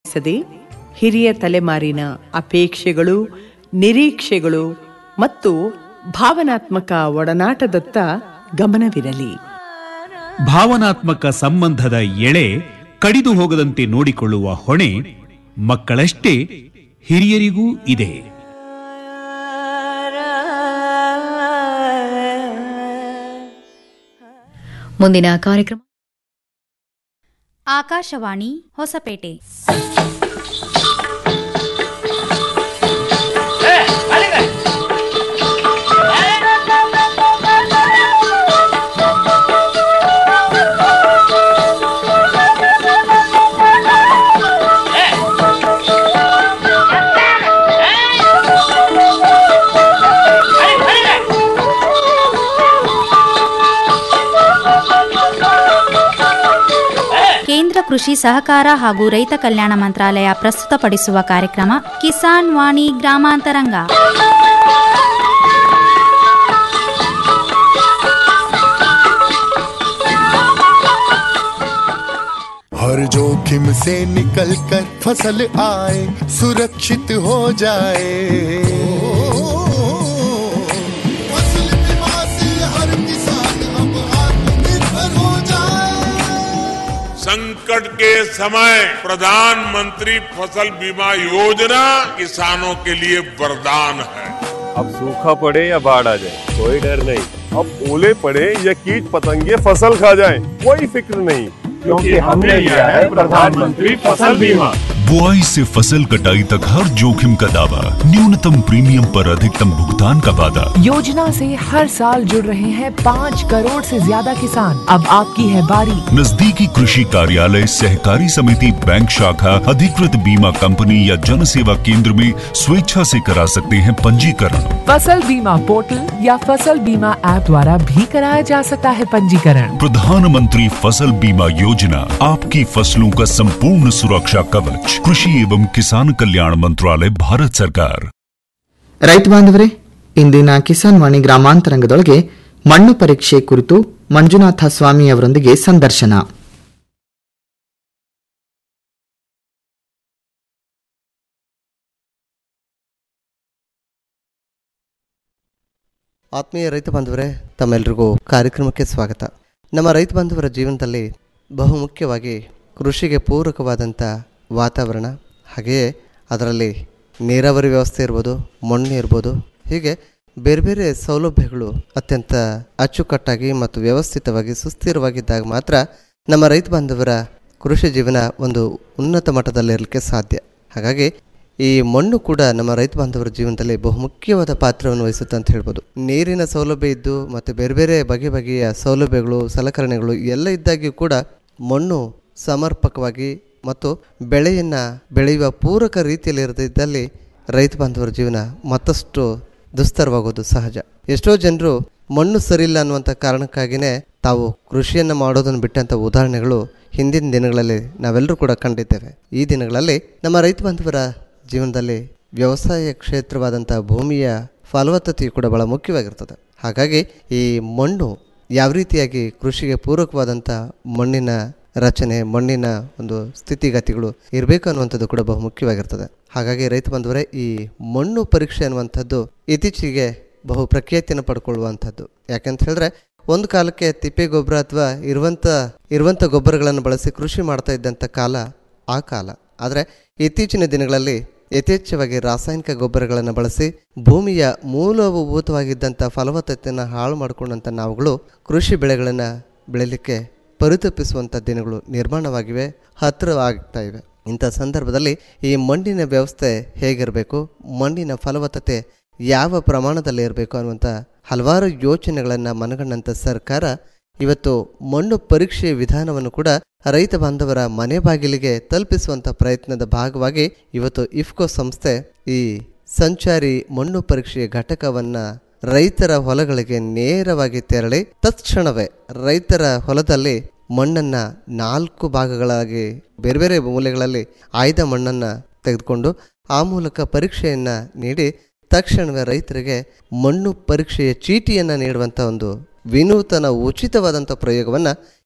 ಅವಲಂಬಿಸದೆ ಹಿರಿಯ ತಲೆಮಾರಿನ ಅಪೇಕ್ಷೆಗಳು ನಿರೀಕ್ಷೆಗಳು ಮತ್ತು ಭಾವನಾತ್ಮಕ ಒಡನಾಟದತ್ತ ಗಮನವಿರಲಿ ಭಾವನಾತ್ಮಕ ಸಂಬಂಧದ ಎಳೆ ಕಡಿದು ಹೋಗದಂತೆ ನೋಡಿಕೊಳ್ಳುವ ಹೊಣೆ ಮಕ್ಕಳಷ್ಟೇ ಹಿರಿಯರಿಗೂ ಇದೆ ಮುಂದಿನ ಕಾರ್ಯಕ್ರಮ ಆಕಾಶವಾಣಿ ಹೊಸಪೇಟೆ ಕೇಂದ್ರ ಕೃಷಿ ಸಹಕಾರ ಹಾಗೂ ರೈತ ಕಲ್ಯಾಣ ಮಂತ್ರಾಲಯ ಪ್ರಸ್ತುತಪಡಿಸುವ ಕಾರ್ಯಕ್ರಮ ಕಿಸಾನ್ ವಾಣಿ ಗ್ರಾಮಾಂತರಂಗ हर जोखिम से निकल कर फसल आए सुरक्षित हो जाए फसल बीमा से हर किसान अब आत्मनिर्भर हो जाए संकट के समय प्रधानमंत्री फसल बीमा योजना किसानों के लिए वरदान है अब सूखा पड़े या बाढ़ आ जाए कोई डर नहीं अब ओले पड़े या कीट पतंगे फसल खा जाए कोई फिक्र नहीं क्योंकि हमने लिया है प्रधानमंत्री फसल बीमा बुआई से फसल कटाई तक हर जोखिम का दावा न्यूनतम प्रीमियम पर अधिकतम भुगतान का वादा योजना से हर साल जुड़ रहे हैं पाँच करोड़ से ज्यादा किसान अब आपकी है बारी नजदीकी कृषि कार्यालय सहकारी समिति बैंक शाखा अधिकृत बीमा कंपनी या जन सेवा केंद्र में स्वेच्छा से करा सकते हैं पंजीकरण फसल बीमा पोर्टल या फसल बीमा ऐप द्वारा भी कराया जा सकता है पंजीकरण प्रधानमंत्री फसल बीमा योजना आपकी फसलों का संपूर्ण सुरक्षा कवच कृषि एवं किसान कल्याण मंत्रालय भारत सरकार ರೈತ ಬಾಂಧವರೇ ಇಂದಿನ ಕಿಸಾನ್ ವಾಣಿ ಗ್ರಾಮಾಂತರಂಗದೊಳಗೆ ಮಣ್ಣು ಪರೀಕ್ಷೆ ಕುರಿತು ಮಂಜುನಾಥ ಸ್ವಾಮಿ ಅವರೊಂದಿಗೆ ಸಂದರ್ಶನ ಆತ್ಮೀಯ ರೈತ ಬಾಂಧವರೇ ತಮ್ಮೆಲ್ಲರಿಗೂ ಕಾರ್ಯಕ್ರಮಕ್ಕೆ ಸ್ವಾಗತ ನಮ್ಮ ರೈತ ಬಾಂಧವರ ಜೀವನದಲ್ಲಿ ಬಹುಮುಖ್ಯವಾಗಿ ಕೃಷಿಗೆ ಪೂರಕವಾದಂಥ ವಾತಾವರಣ ಹಾಗೆಯೇ ಅದರಲ್ಲಿ ನೀರಾವರಿ ವ್ಯವಸ್ಥೆ ಇರ್ಬೋದು ಮಣ್ಣು ಇರ್ಬೋದು ಹೀಗೆ ಬೇರೆ ಬೇರೆ ಸೌಲಭ್ಯಗಳು ಅತ್ಯಂತ ಅಚ್ಚುಕಟ್ಟಾಗಿ ಮತ್ತು ವ್ಯವಸ್ಥಿತವಾಗಿ ಸುಸ್ಥಿರವಾಗಿದ್ದಾಗ ಮಾತ್ರ ನಮ್ಮ ರೈತ ಬಾಂಧವರ ಕೃಷಿ ಜೀವನ ಒಂದು ಉನ್ನತ ಮಟ್ಟದಲ್ಲಿರಲಿಕ್ಕೆ ಸಾಧ್ಯ ಹಾಗಾಗಿ ಈ ಮಣ್ಣು ಕೂಡ ನಮ್ಮ ರೈತ ಬಾಂಧವರ ಜೀವನದಲ್ಲಿ ಬಹುಮುಖ್ಯವಾದ ಪಾತ್ರವನ್ನು ವಹಿಸುತ್ತೆ ಅಂತ ಹೇಳ್ಬೋದು ನೀರಿನ ಸೌಲಭ್ಯ ಇದ್ದು ಮತ್ತು ಬೇರೆ ಬೇರೆ ಬಗೆ ಬಗೆಯ ಸೌಲಭ್ಯಗಳು ಸಲಕರಣೆಗಳು ಎಲ್ಲ ಇದ್ದಾಗ್ಯೂ ಕೂಡ ಮಣ್ಣು ಸಮರ್ಪಕವಾಗಿ ಮತ್ತು ಬೆಳೆಯನ್ನು ಬೆಳೆಯುವ ಪೂರಕ ರೀತಿಯಲ್ಲಿ ಇರದಿದ್ದಲ್ಲಿ ರೈತ ಬಾಂಧವರ ಜೀವನ ಮತ್ತಷ್ಟು ದುಸ್ತರವಾಗೋದು ಸಹಜ ಎಷ್ಟೋ ಜನರು ಮಣ್ಣು ಸರಿಯಿಲ್ಲ ಅನ್ನುವಂಥ ಕಾರಣಕ್ಕಾಗಿಯೇ ತಾವು ಕೃಷಿಯನ್ನು ಮಾಡೋದನ್ನು ಬಿಟ್ಟಂಥ ಉದಾಹರಣೆಗಳು ಹಿಂದಿನ ದಿನಗಳಲ್ಲಿ ನಾವೆಲ್ಲರೂ ಕೂಡ ಕಂಡಿದ್ದೇವೆ ಈ ದಿನಗಳಲ್ಲಿ ನಮ್ಮ ರೈತ ಬಾಂಧವರ ಜೀವನದಲ್ಲಿ ವ್ಯವಸಾಯ ಕ್ಷೇತ್ರವಾದಂಥ ಭೂಮಿಯ ಫಲವತ್ತತೆಯು ಕೂಡ ಬಹಳ ಮುಖ್ಯವಾಗಿರ್ತದೆ ಹಾಗಾಗಿ ಈ ಮಣ್ಣು ಯಾವ ರೀತಿಯಾಗಿ ಕೃಷಿಗೆ ಪೂರಕವಾದಂಥ ಮಣ್ಣಿನ ರಚನೆ ಮಣ್ಣಿನ ಒಂದು ಸ್ಥಿತಿಗತಿಗಳು ಇರಬೇಕು ಅನ್ನುವಂಥದ್ದು ಕೂಡ ಬಹು ಮುಖ್ಯವಾಗಿರ್ತದೆ ಹಾಗಾಗಿ ರೈತ ಬಂಧುವರೇ ಈ ಮಣ್ಣು ಪರೀಕ್ಷೆ ಅನ್ನುವಂಥದ್ದು ಇತ್ತೀಚೆಗೆ ಬಹು ಪ್ರಖ್ಯಾತಿಯನ್ನು ಪಡ್ಕೊಳ್ಳುವಂಥದ್ದು ಯಾಕಂತ ಹೇಳಿದ್ರೆ ಒಂದು ಕಾಲಕ್ಕೆ ತಿಪ್ಪೆ ಗೊಬ್ಬರ ಅಥವಾ ಇರುವಂಥ ಇರುವಂಥ ಗೊಬ್ಬರಗಳನ್ನು ಬಳಸಿ ಕೃಷಿ ಮಾಡ್ತಾ ಇದ್ದಂಥ ಕಾಲ ಆ ಕಾಲ ಆದರೆ ಇತ್ತೀಚಿನ ದಿನಗಳಲ್ಲಿ ಯಥೇಚ್ಛವಾಗಿ ರಾಸಾಯನಿಕ ಗೊಬ್ಬರಗಳನ್ನು ಬಳಸಿ ಭೂಮಿಯ ಮೂಲಭೂತವಾಗಿದ್ದಂಥ ಫಲವತ್ತತೆಯನ್ನು ಹಾಳು ಮಾಡಿಕೊಂಡಂಥ ನಾವುಗಳು ಕೃಷಿ ಬೆಳೆಗಳನ್ನು ಬೆಳೀಲಿಕ್ಕೆ ಪರಿತಪಿಸುವಂಥ ದಿನಗಳು ನಿರ್ಮಾಣವಾಗಿವೆ ಹತ್ತಿರವಾಗ್ತಾ ಇವೆ ಇಂಥ ಸಂದರ್ಭದಲ್ಲಿ ಈ ಮಣ್ಣಿನ ವ್ಯವಸ್ಥೆ ಹೇಗಿರಬೇಕು ಮಣ್ಣಿನ ಫಲವತ್ತತೆ ಯಾವ ಪ್ರಮಾಣದಲ್ಲಿ ಇರಬೇಕು ಅನ್ನುವಂಥ ಹಲವಾರು ಯೋಚನೆಗಳನ್ನು ಮನಗಂಡಂಥ ಸರ್ಕಾರ ಇವತ್ತು ಮಣ್ಣು ಪರೀಕ್ಷೆ ವಿಧಾನವನ್ನು ಕೂಡ ರೈತ ಬಾಂಧವರ ಮನೆ ಬಾಗಿಲಿಗೆ ತಲುಪಿಸುವಂಥ ಪ್ರಯತ್ನದ ಭಾಗವಾಗಿ ಇವತ್ತು ಇಫ್ಕೋ ಸಂಸ್ಥೆ ಈ ಸಂಚಾರಿ ಮಣ್ಣು ಪರೀಕ್ಷೆ ಘಟಕವನ್ನು ರೈತರ ಹೊಲಗಳಿಗೆ ನೇರವಾಗಿ ತೆರಳಿ ತತ್ಕ್ಷಣವೇ ರೈತರ ಹೊಲದಲ್ಲಿ ಮಣ್ಣನ್ನು ನಾಲ್ಕು ಭಾಗಗಳಾಗಿ ಬೇರೆ ಬೇರೆ ಮೂಲೆಗಳಲ್ಲಿ ಆಯ್ದ ಮಣ್ಣನ್ನು ತೆಗೆದುಕೊಂಡು ಆ ಮೂಲಕ ಪರೀಕ್ಷೆಯನ್ನು ನೀಡಿ ತಕ್ಷಣವೇ ರೈತರಿಗೆ ಮಣ್ಣು ಪರೀಕ್ಷೆಯ ಚೀಟಿಯನ್ನು ನೀಡುವಂಥ ಒಂದು ವಿನೂತನ ಉಚಿತವಾದಂಥ ಪ್ರಯೋಗವನ್ನು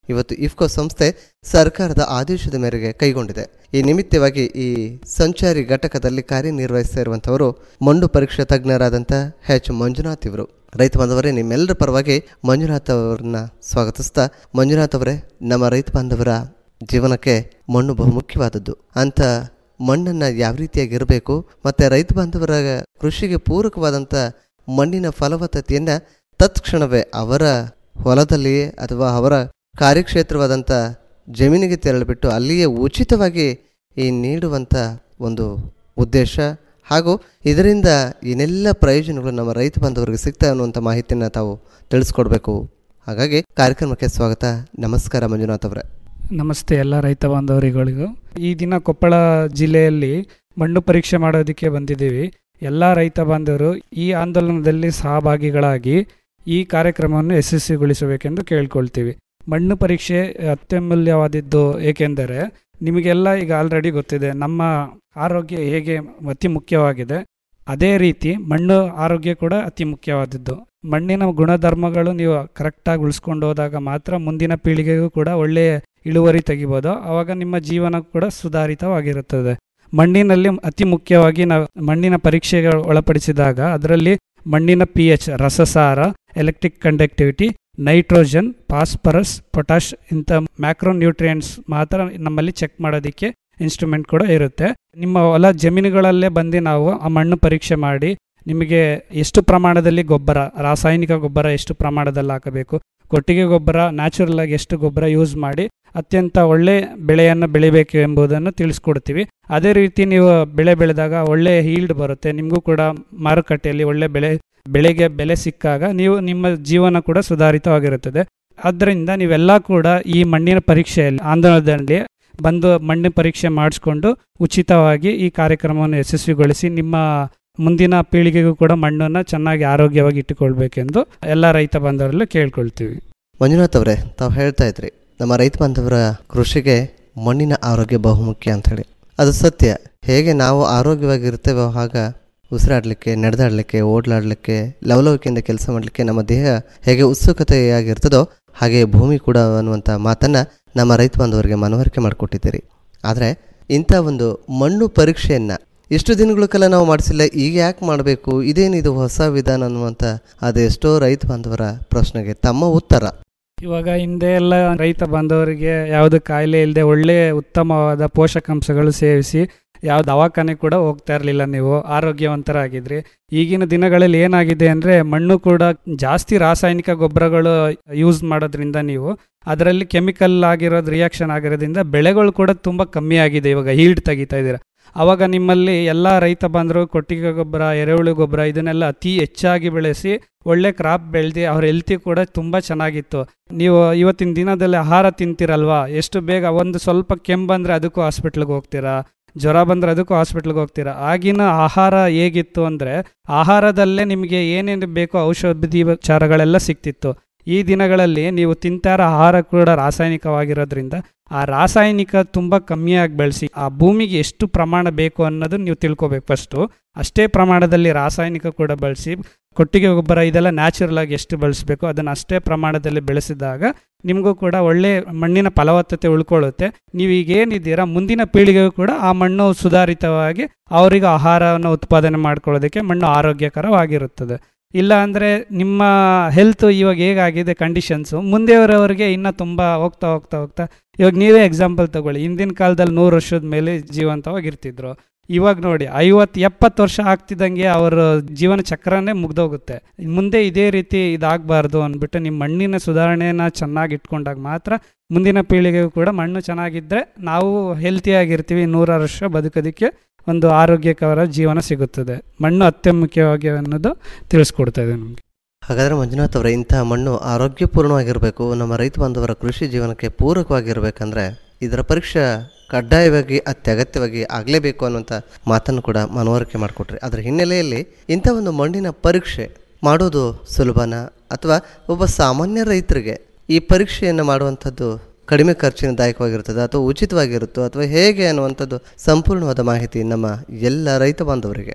ಇವತ್ತು ಇಫ್ಕೋ ಸಂಸ್ಥೆ ಸರ್ಕಾರದ ಆದೇಶದ ಮೇರೆಗೆ ಕೈಗೊಂಡಿದೆ ಈ ನಿಮಿತ್ತವಾಗಿ ಈ ಸಂಚಾರಿ ಘಟಕದಲ್ಲಿ ಕಾರ್ಯನಿರ್ವಹಿಸ್ತಾ ಇರುವಂಥವರು ಮಣ್ಣು ಪರೀಕ್ಷಾ ತಜ್ಞರಾದಂಥ ಎಚ್ ಮಂಜುನಾಥ್ ಇವರು ರೈತ ಬಾಂಧವರೇ ನಿಮ್ಮೆಲ್ಲರ ಪರವಾಗಿ ಮಂಜುನಾಥ್ ಅವರನ್ನ ಸ್ವಾಗತಿಸ್ತಾ ಮಂಜುನಾಥ್ ಅವರೇ ನಮ್ಮ ರೈತ ಬಾಂಧವರ ಜೀವನಕ್ಕೆ ಮಣ್ಣು ಬಹುಮುಖ್ಯವಾದದ್ದು ಅಂತ ಮಣ್ಣನ್ನು ಯಾವ ರೀತಿಯಾಗಿ ಇರಬೇಕು ಮತ್ತು ರೈತ ಬಾಂಧವರ ಕೃಷಿಗೆ ಪೂರಕವಾದಂಥ ಮಣ್ಣಿನ ಫಲವತ್ತತೆಯನ್ನು ತತ್ಕ್ಷಣವೇ ಅವರ ಹೊಲದಲ್ಲಿಯೇ ಅಥವಾ ಅವರ ಕಾರ್ಯಕ್ಷೇತ್ರವಾದಂಥ ಜಮೀನಿಗೆ ತೆರಳಿಬಿಟ್ಟು ಅಲ್ಲಿಯೇ ಉಚಿತವಾಗಿ ಈ ನೀಡುವಂಥ ಒಂದು ಉದ್ದೇಶ ಹಾಗೂ ಇದರಿಂದ ಏನೆಲ್ಲ ಪ್ರಯೋಜನಗಳು ನಮ್ಮ ರೈತ ಬಾಂಧವರಿಗೆ ಸಿಗ್ತವೆ ಅನ್ನುವಂಥ ಮಾಹಿತಿಯನ್ನು ತಾವು ತಿಳಿಸ್ಕೊಡ್ಬೇಕು ಹಾಗಾಗಿ ಕಾರ್ಯಕ್ರಮಕ್ಕೆ ಸ್ವಾಗತ ನಮಸ್ಕಾರ ಮಂಜುನಾಥ್ ಅವರೇ ನಮಸ್ತೆ ಎಲ್ಲ ರೈತ ಬಾಂಧವರಿಗಳಿಗೂ ಈ ದಿನ ಕೊಪ್ಪಳ ಜಿಲ್ಲೆಯಲ್ಲಿ ಮಣ್ಣು ಪರೀಕ್ಷೆ ಮಾಡೋದಕ್ಕೆ ಬಂದಿದ್ದೀವಿ ಎಲ್ಲ ರೈತ ಬಾಂಧವರು ಈ ಆಂದೋಲನದಲ್ಲಿ ಸಹಭಾಗಿಗಳಾಗಿ ಈ ಕಾರ್ಯಕ್ರಮವನ್ನು ಯಶಸ್ವಿಗೊಳಿಸಬೇಕೆಂದು ಕೇಳ್ಕೊಳ್ತೀವಿ ಮಣ್ಣು ಪರೀಕ್ಷೆ ಅತ್ಯಮೂಲ್ಯವಾದದ್ದು ಏಕೆಂದರೆ ನಿಮಗೆಲ್ಲ ಈಗ ಆಲ್ರೆಡಿ ಗೊತ್ತಿದೆ ನಮ್ಮ ಆರೋಗ್ಯ ಹೇಗೆ ಅತಿ ಮುಖ್ಯವಾಗಿದೆ ಅದೇ ರೀತಿ ಮಣ್ಣು ಆರೋಗ್ಯ ಕೂಡ ಅತಿ ಮುಖ್ಯವಾದದ್ದು ಮಣ್ಣಿನ ಗುಣಧರ್ಮಗಳು ನೀವು ಕರೆಕ್ಟಾಗಿ ಉಳಿಸ್ಕೊಂಡು ಹೋದಾಗ ಮಾತ್ರ ಮುಂದಿನ ಪೀಳಿಗೆಗೂ ಕೂಡ ಒಳ್ಳೆಯ ಇಳುವರಿ ತೆಗಿಬೋದು ಆವಾಗ ನಿಮ್ಮ ಜೀವನ ಕೂಡ ಸುಧಾರಿತವಾಗಿರುತ್ತದೆ ಮಣ್ಣಿನಲ್ಲಿ ಅತಿ ಮುಖ್ಯವಾಗಿ ನಾವು ಮಣ್ಣಿನ ಪರೀಕ್ಷೆಗೆ ಒಳಪಡಿಸಿದಾಗ ಅದರಲ್ಲಿ ಮಣ್ಣಿನ ಪಿ ಎಚ್ ರಸಸಾರ electric conductivity nitrogen phosphorus potash ಇಂಥ ಮ್ಯಾಕ್ರೋ ನ್ಯೂಟ್ರಿಯೆಂಟ್ಸ್ ಮಾತ್ರ ನಮ್ಮಲ್ಲಿ ಚೆಕ್ ಮಾಡೋದಕ್ಕೆ ಇನ್ಸ್ಟ್ರೂಮೆಂಟ್ ಕೂಡ ಇರುತ್ತೆ ನಿಮ್ಮ ಹೊಲ ಜಮೀನುಗಳಲ್ಲೇ ಬಂದು ನಾವು ಆ ಮಣ್ಣು ಪರೀಕ್ಷೆ ಮಾಡಿ ನಿಮಗೆ ಎಷ್ಟು ಪ್ರಮಾಣದಲ್ಲಿ ಗೊಬ್ಬರ ರಾಸಾಯನಿಕ ಗೊಬ್ಬರ ಎಷ್ಟು ಪ್ರಮಾಣದಲ್ಲಿ ಹಾಕಬೇಕು ಕೊಟ್ಟಿಗೆ ಗೊಬ್ಬರ ನ್ಯಾಚುರಲ್ ಆಗಿ ಎಷ್ಟು ಗೊಬ್ಬರ ಯೂಸ್ ಮಾಡಿ ಅತ್ಯಂತ ಒಳ್ಳೆ ಬೆಳೆಯನ್ನು ಬೆಳಿಬೇಕು ಎಂಬುದನ್ನು ತಿಳಿಸ್ಕೊಡ್ತೀವಿ ಅದೇ ರೀತಿ ನೀವು ಬೆಳೆ ಬೆಳೆದಾಗ ಒಳ್ಳೆ ಹೀಲ್ಡ್ ಬರುತ್ತೆ ನಿಮಗೂ ಕೂಡ ಮಾರುಕಟ್ಟೆಯಲ್ಲಿ ಒಳ್ಳೆ ಬೆಳೆ ಬೆಳೆಗೆ ಬೆಲೆ ಸಿಕ್ಕಾಗ ನೀವು ನಿಮ್ಮ ಜೀವನ ಕೂಡ ಸುಧಾರಿತವಾಗಿರುತ್ತದೆ ಆದ್ದರಿಂದ ನೀವೆಲ್ಲ ಕೂಡ ಈ ಮಣ್ಣಿನ ಪರೀಕ್ಷೆಯಲ್ಲಿ ಆಂದೋಲನದಲ್ಲಿ ಬಂದು ಮಣ್ಣಿನ ಪರೀಕ್ಷೆ ಮಾಡಿಸ್ಕೊಂಡು ಉಚಿತವಾಗಿ ಈ ಕಾರ್ಯಕ್ರಮವನ್ನು ಯಶಸ್ವಿಗೊಳಿಸಿ ನಿಮ್ಮ ಮುಂದಿನ ಪೀಳಿಗೆಗೂ ಕೂಡ ಮಣ್ಣನ್ನು ಚೆನ್ನಾಗಿ ಆರೋಗ್ಯವಾಗಿ ಇಟ್ಟುಕೊಳ್ಬೇಕೆಂದು ಎಲ್ಲ ರೈತ ಬಾಂಧವರಲ್ಲೂ ಕೇಳ್ಕೊಳ್ತೀವಿ ಮಂಜುನಾಥ್ ಅವರೇ ತಾವು ಹೇಳ್ತಾ ಇದ್ರಿ ನಮ್ಮ ರೈತ ಬಾಂಧವರ ಕೃಷಿಗೆ ಮಣ್ಣಿನ ಆರೋಗ್ಯ ಬಹುಮುಖ್ಯ ಅಂತ ಹೇಳಿ ಅದು ಸತ್ಯ ಹೇಗೆ ನಾವು ಆರೋಗ್ಯವಾಗಿರ್ತೇವೋ ಆಗ ಉಸಿರಾಡಲಿಕ್ಕೆ ನಡೆದಾಡಲಿಕ್ಕೆ ಓಡಲಾಡಲಿಕ್ಕೆ ಲವಲವಿಕೆಯಿಂದ ಕೆಲಸ ಮಾಡಲಿಕ್ಕೆ ನಮ್ಮ ದೇಹ ಹೇಗೆ ಉತ್ಸುಕತೆಯಾಗಿರ್ತದೋ ಹಾಗೆ ಭೂಮಿ ಕೂಡ ಅನ್ನುವಂಥ ಮಾತನ್ನು ನಮ್ಮ ರೈತ ಬಾಂಧವರಿಗೆ ಮನವರಿಕೆ ಮಾಡಿಕೊಟ್ಟಿದ್ದೀರಿ ಆದರೆ ಇಂಥ ಒಂದು ಮಣ್ಣು ಪರೀಕ್ಷೆಯನ್ನು ಇಷ್ಟು ದಿನಗಳ ಕಾಲ ನಾವು ಮಾಡಿಸಿಲ್ಲ ಈಗ ಯಾಕೆ ಮಾಡಬೇಕು ಇದೇನಿದು ಹೊಸ ವಿಧಾನ ಅನ್ನುವಂಥ ಅದೆಷ್ಟೋ ರೈತ ಬಾಂಧವರ ಪ್ರಶ್ನೆಗೆ ತಮ್ಮ ಉತ್ತರ ಇವಾಗ ಹಿಂದೆ ಎಲ್ಲ ರೈತ ಬಾಂಧವರಿಗೆ ಯಾವುದು ಕಾಯಿಲೆ ಇಲ್ಲದೆ ಒಳ್ಳೆ ಉತ್ತಮವಾದ ಪೋಷಕಾಂಶಗಳು ಸೇವಿಸಿ ಯಾವ ದವಾಖಾನೆ ಕೂಡ ಹೋಗ್ತಾ ಇರಲಿಲ್ಲ ನೀವು ಆರೋಗ್ಯವಂತರಾಗಿದ್ರಿ ಈಗಿನ ದಿನಗಳಲ್ಲಿ ಏನಾಗಿದೆ ಅಂದರೆ ಮಣ್ಣು ಕೂಡ ಜಾಸ್ತಿ ರಾಸಾಯನಿಕ ಗೊಬ್ಬರಗಳು ಯೂಸ್ ಮಾಡೋದ್ರಿಂದ ನೀವು ಅದರಲ್ಲಿ ಕೆಮಿಕಲ್ ಆಗಿರೋದು ರಿಯಾಕ್ಷನ್ ಆಗಿರೋದ್ರಿಂದ ಬೆಳೆಗಳು ಕೂಡ ತುಂಬ ಕಮ್ಮಿ ಆಗಿದೆ ಇವಾಗ ಹೀಲ್ಡ್ ತೆಗಿತಾ ಇದ್ದೀರಾ ಆವಾಗ ನಿಮ್ಮಲ್ಲಿ ಎಲ್ಲ ರೈತ ಬಾಂಧವರು ಕೊಟ್ಟಿಗೆ ಗೊಬ್ಬರ ಎರೆಹುಳು ಗೊಬ್ಬರ ಇದನ್ನೆಲ್ಲ ಅತಿ ಹೆಚ್ಚಾಗಿ ಬೆಳೆಸಿ ಒಳ್ಳೆ ಕ್ರಾಪ್ ಬೆಳೆದು ಅವ್ರ ಹೆಲ್ತಿ ಕೂಡ ತುಂಬ ಚೆನ್ನಾಗಿತ್ತು ನೀವು ಇವತ್ತಿನ ದಿನದಲ್ಲಿ ಆಹಾರ ತಿಂತೀರಲ್ವಾ ಎಷ್ಟು ಬೇಗ ಒಂದು ಸ್ವಲ್ಪ ಕೆಮ್ಮು ಬಂದರೆ ಅದಕ್ಕೂ ಹಾಸ್ಪಿಟ್ಲಿಗೆ ಹೋಗ್ತೀರಾ ಜ್ವರ ಬಂದರೆ ಅದಕ್ಕೂ ಹಾಸ್ಪಿಟ್ಲಿಗೆ ಹೋಗ್ತೀರಾ ಆಗಿನ ಆಹಾರ ಹೇಗಿತ್ತು ಅಂದರೆ ಆಹಾರದಲ್ಲೇ ನಿಮಗೆ ಏನೇನು ಬೇಕೋ ಔಷಧಿ ಉಪಚಾರಗಳೆಲ್ಲ ಸಿಕ್ತಿತ್ತು ಈ ದಿನಗಳಲ್ಲಿ ನೀವು ತಿಂತಾರ ಆಹಾರ ಕೂಡ ರಾಸಾಯನಿಕವಾಗಿರೋದ್ರಿಂದ ಆ ರಾಸಾಯನಿಕ ತುಂಬ ಕಮ್ಮಿಯಾಗಿ ಬೆಳೆಸಿ ಆ ಭೂಮಿಗೆ ಎಷ್ಟು ಪ್ರಮಾಣ ಬೇಕು ಅನ್ನೋದು ನೀವು ತಿಳ್ಕೊಬೇಕು ಫಸ್ಟು ಅಷ್ಟೇ ಪ್ರಮಾಣದಲ್ಲಿ ರಾಸಾಯನಿಕ ಕೂಡ ಬಳಸಿ ಕೊಟ್ಟಿಗೆ ಗೊಬ್ಬರ ಇದೆಲ್ಲ ನ್ಯಾಚುರಲ್ ಆಗಿ ಎಷ್ಟು ಬಳಸಬೇಕು ಅದನ್ನು ಅಷ್ಟೇ ಪ್ರಮಾಣದಲ್ಲಿ ಬೆಳೆಸಿದಾಗ ನಿಮಗೂ ಕೂಡ ಒಳ್ಳೆ ಮಣ್ಣಿನ ಫಲವತ್ತತೆ ಉಳ್ಕೊಳ್ಳುತ್ತೆ ನೀವು ಈಗ ಏನಿದ್ದೀರಾ ಮುಂದಿನ ಪೀಳಿಗೆಗೂ ಕೂಡ ಆ ಮಣ್ಣು ಸುಧಾರಿತವಾಗಿ ಅವರಿಗೆ ಆಹಾರವನ್ನು ಉತ್ಪಾದನೆ ಮಾಡ್ಕೊಳ್ಳೋದಕ್ಕೆ ಮಣ್ಣು ಆರೋಗ್ಯಕರವಾಗಿರುತ್ತದೆ ಇಲ್ಲ ಅಂದರೆ ನಿಮ್ಮ ಹೆಲ್ತ್ ಇವಾಗ ಹೇಗಾಗಿದೆ ಕಂಡೀಷನ್ಸು ಮುಂದೆಯವರವರಿಗೆ ಇನ್ನೂ ತುಂಬ ಹೋಗ್ತಾ ಹೋಗ್ತಾ ಹೋಗ್ತಾ ಇವಾಗ ನೀವೇ ಎಕ್ಸಾಂಪಲ್ ತಗೊಳ್ಳಿ ಹಿಂದಿನ ಕಾಲದಲ್ಲಿ ನೂರು ವರ್ಷದ ಮೇಲೆ ಜೀವಂತವಾಗಿರ್ತಿದ್ರು ಇವಾಗ ನೋಡಿ ಐವತ್ತು ಎಪ್ಪತ್ತು ವರ್ಷ ಆಗ್ತಿದ್ದಂಗೆ ಅವರ ಜೀವನ ಚಕ್ರನೇ ಮುಗ್ದೋಗುತ್ತೆ ಮುಂದೆ ಇದೇ ರೀತಿ ಇದಾಗಬಾರ್ದು ಅಂದ್ಬಿಟ್ಟು ನಿಮ್ಮ ಮಣ್ಣಿನ ಸುಧಾರಣೆನ ಚೆನ್ನಾಗಿ ಇಟ್ಕೊಂಡಾಗ ಮಾತ್ರ ಮುಂದಿನ ಪೀಳಿಗೆಗೂ ಕೂಡ ಮಣ್ಣು ಚೆನ್ನಾಗಿದ್ದರೆ ನಾವು ಹೆಲ್ತಿಯಾಗಿರ್ತೀವಿ ನೂರಾರು ವರ್ಷ ಬದುಕೋದಕ್ಕೆ ಒಂದು ಆರೋಗ್ಯಕರ ಜೀವನ ಸಿಗುತ್ತದೆ ಮಣ್ಣು ಅತ್ಯಮುಖ್ಯವಾಗಿ ಅನ್ನೋದು ತಿಳಿಸ್ಕೊಡ್ತಾ ಇದೆ ನಮಗೆ ಹಾಗಾದರೆ ಮಂಜುನಾಥ್ ಅವರೇ ಇಂತಹ ಮಣ್ಣು ಆರೋಗ್ಯಪೂರ್ಣವಾಗಿರಬೇಕು ನಮ್ಮ ರೈತ ಬಾಂಧವರ ಕೃಷಿ ಜೀವನಕ್ಕೆ ಪೂರಕವಾಗಿರಬೇಕಂದ್ರೆ ಇದರ ಪರೀಕ್ಷೆ ಕಡ್ಡಾಯವಾಗಿ ಅತ್ಯಗತ್ಯವಾಗಿ ಆಗಲೇಬೇಕು ಅನ್ನುವಂಥ ಮಾತನ್ನು ಕೂಡ ಮನವರಿಕೆ ಮಾಡಿಕೊಟ್ರಿ ಅದರ ಹಿನ್ನೆಲೆಯಲ್ಲಿ ಇಂಥ ಒಂದು ಮಣ್ಣಿನ ಪರೀಕ್ಷೆ ಮಾಡೋದು ಸುಲಭನ ಅಥವಾ ಒಬ್ಬ ಸಾಮಾನ್ಯ ರೈತರಿಗೆ ಈ ಪರೀಕ್ಷೆಯನ್ನು ಮಾಡುವಂಥದ್ದು ಕಡಿಮೆ ಖರ್ಚಿನದಾಯಕವಾಗಿರ್ತದೆ ಅಥವಾ ಉಚಿತವಾಗಿರುತ್ತೋ ಅಥವಾ ಹೇಗೆ ಅನ್ನುವಂಥದ್ದು ಸಂಪೂರ್ಣವಾದ ಮಾಹಿತಿ ನಮ್ಮ ಎಲ್ಲ ರೈತ ಬಾಂಧವರಿಗೆ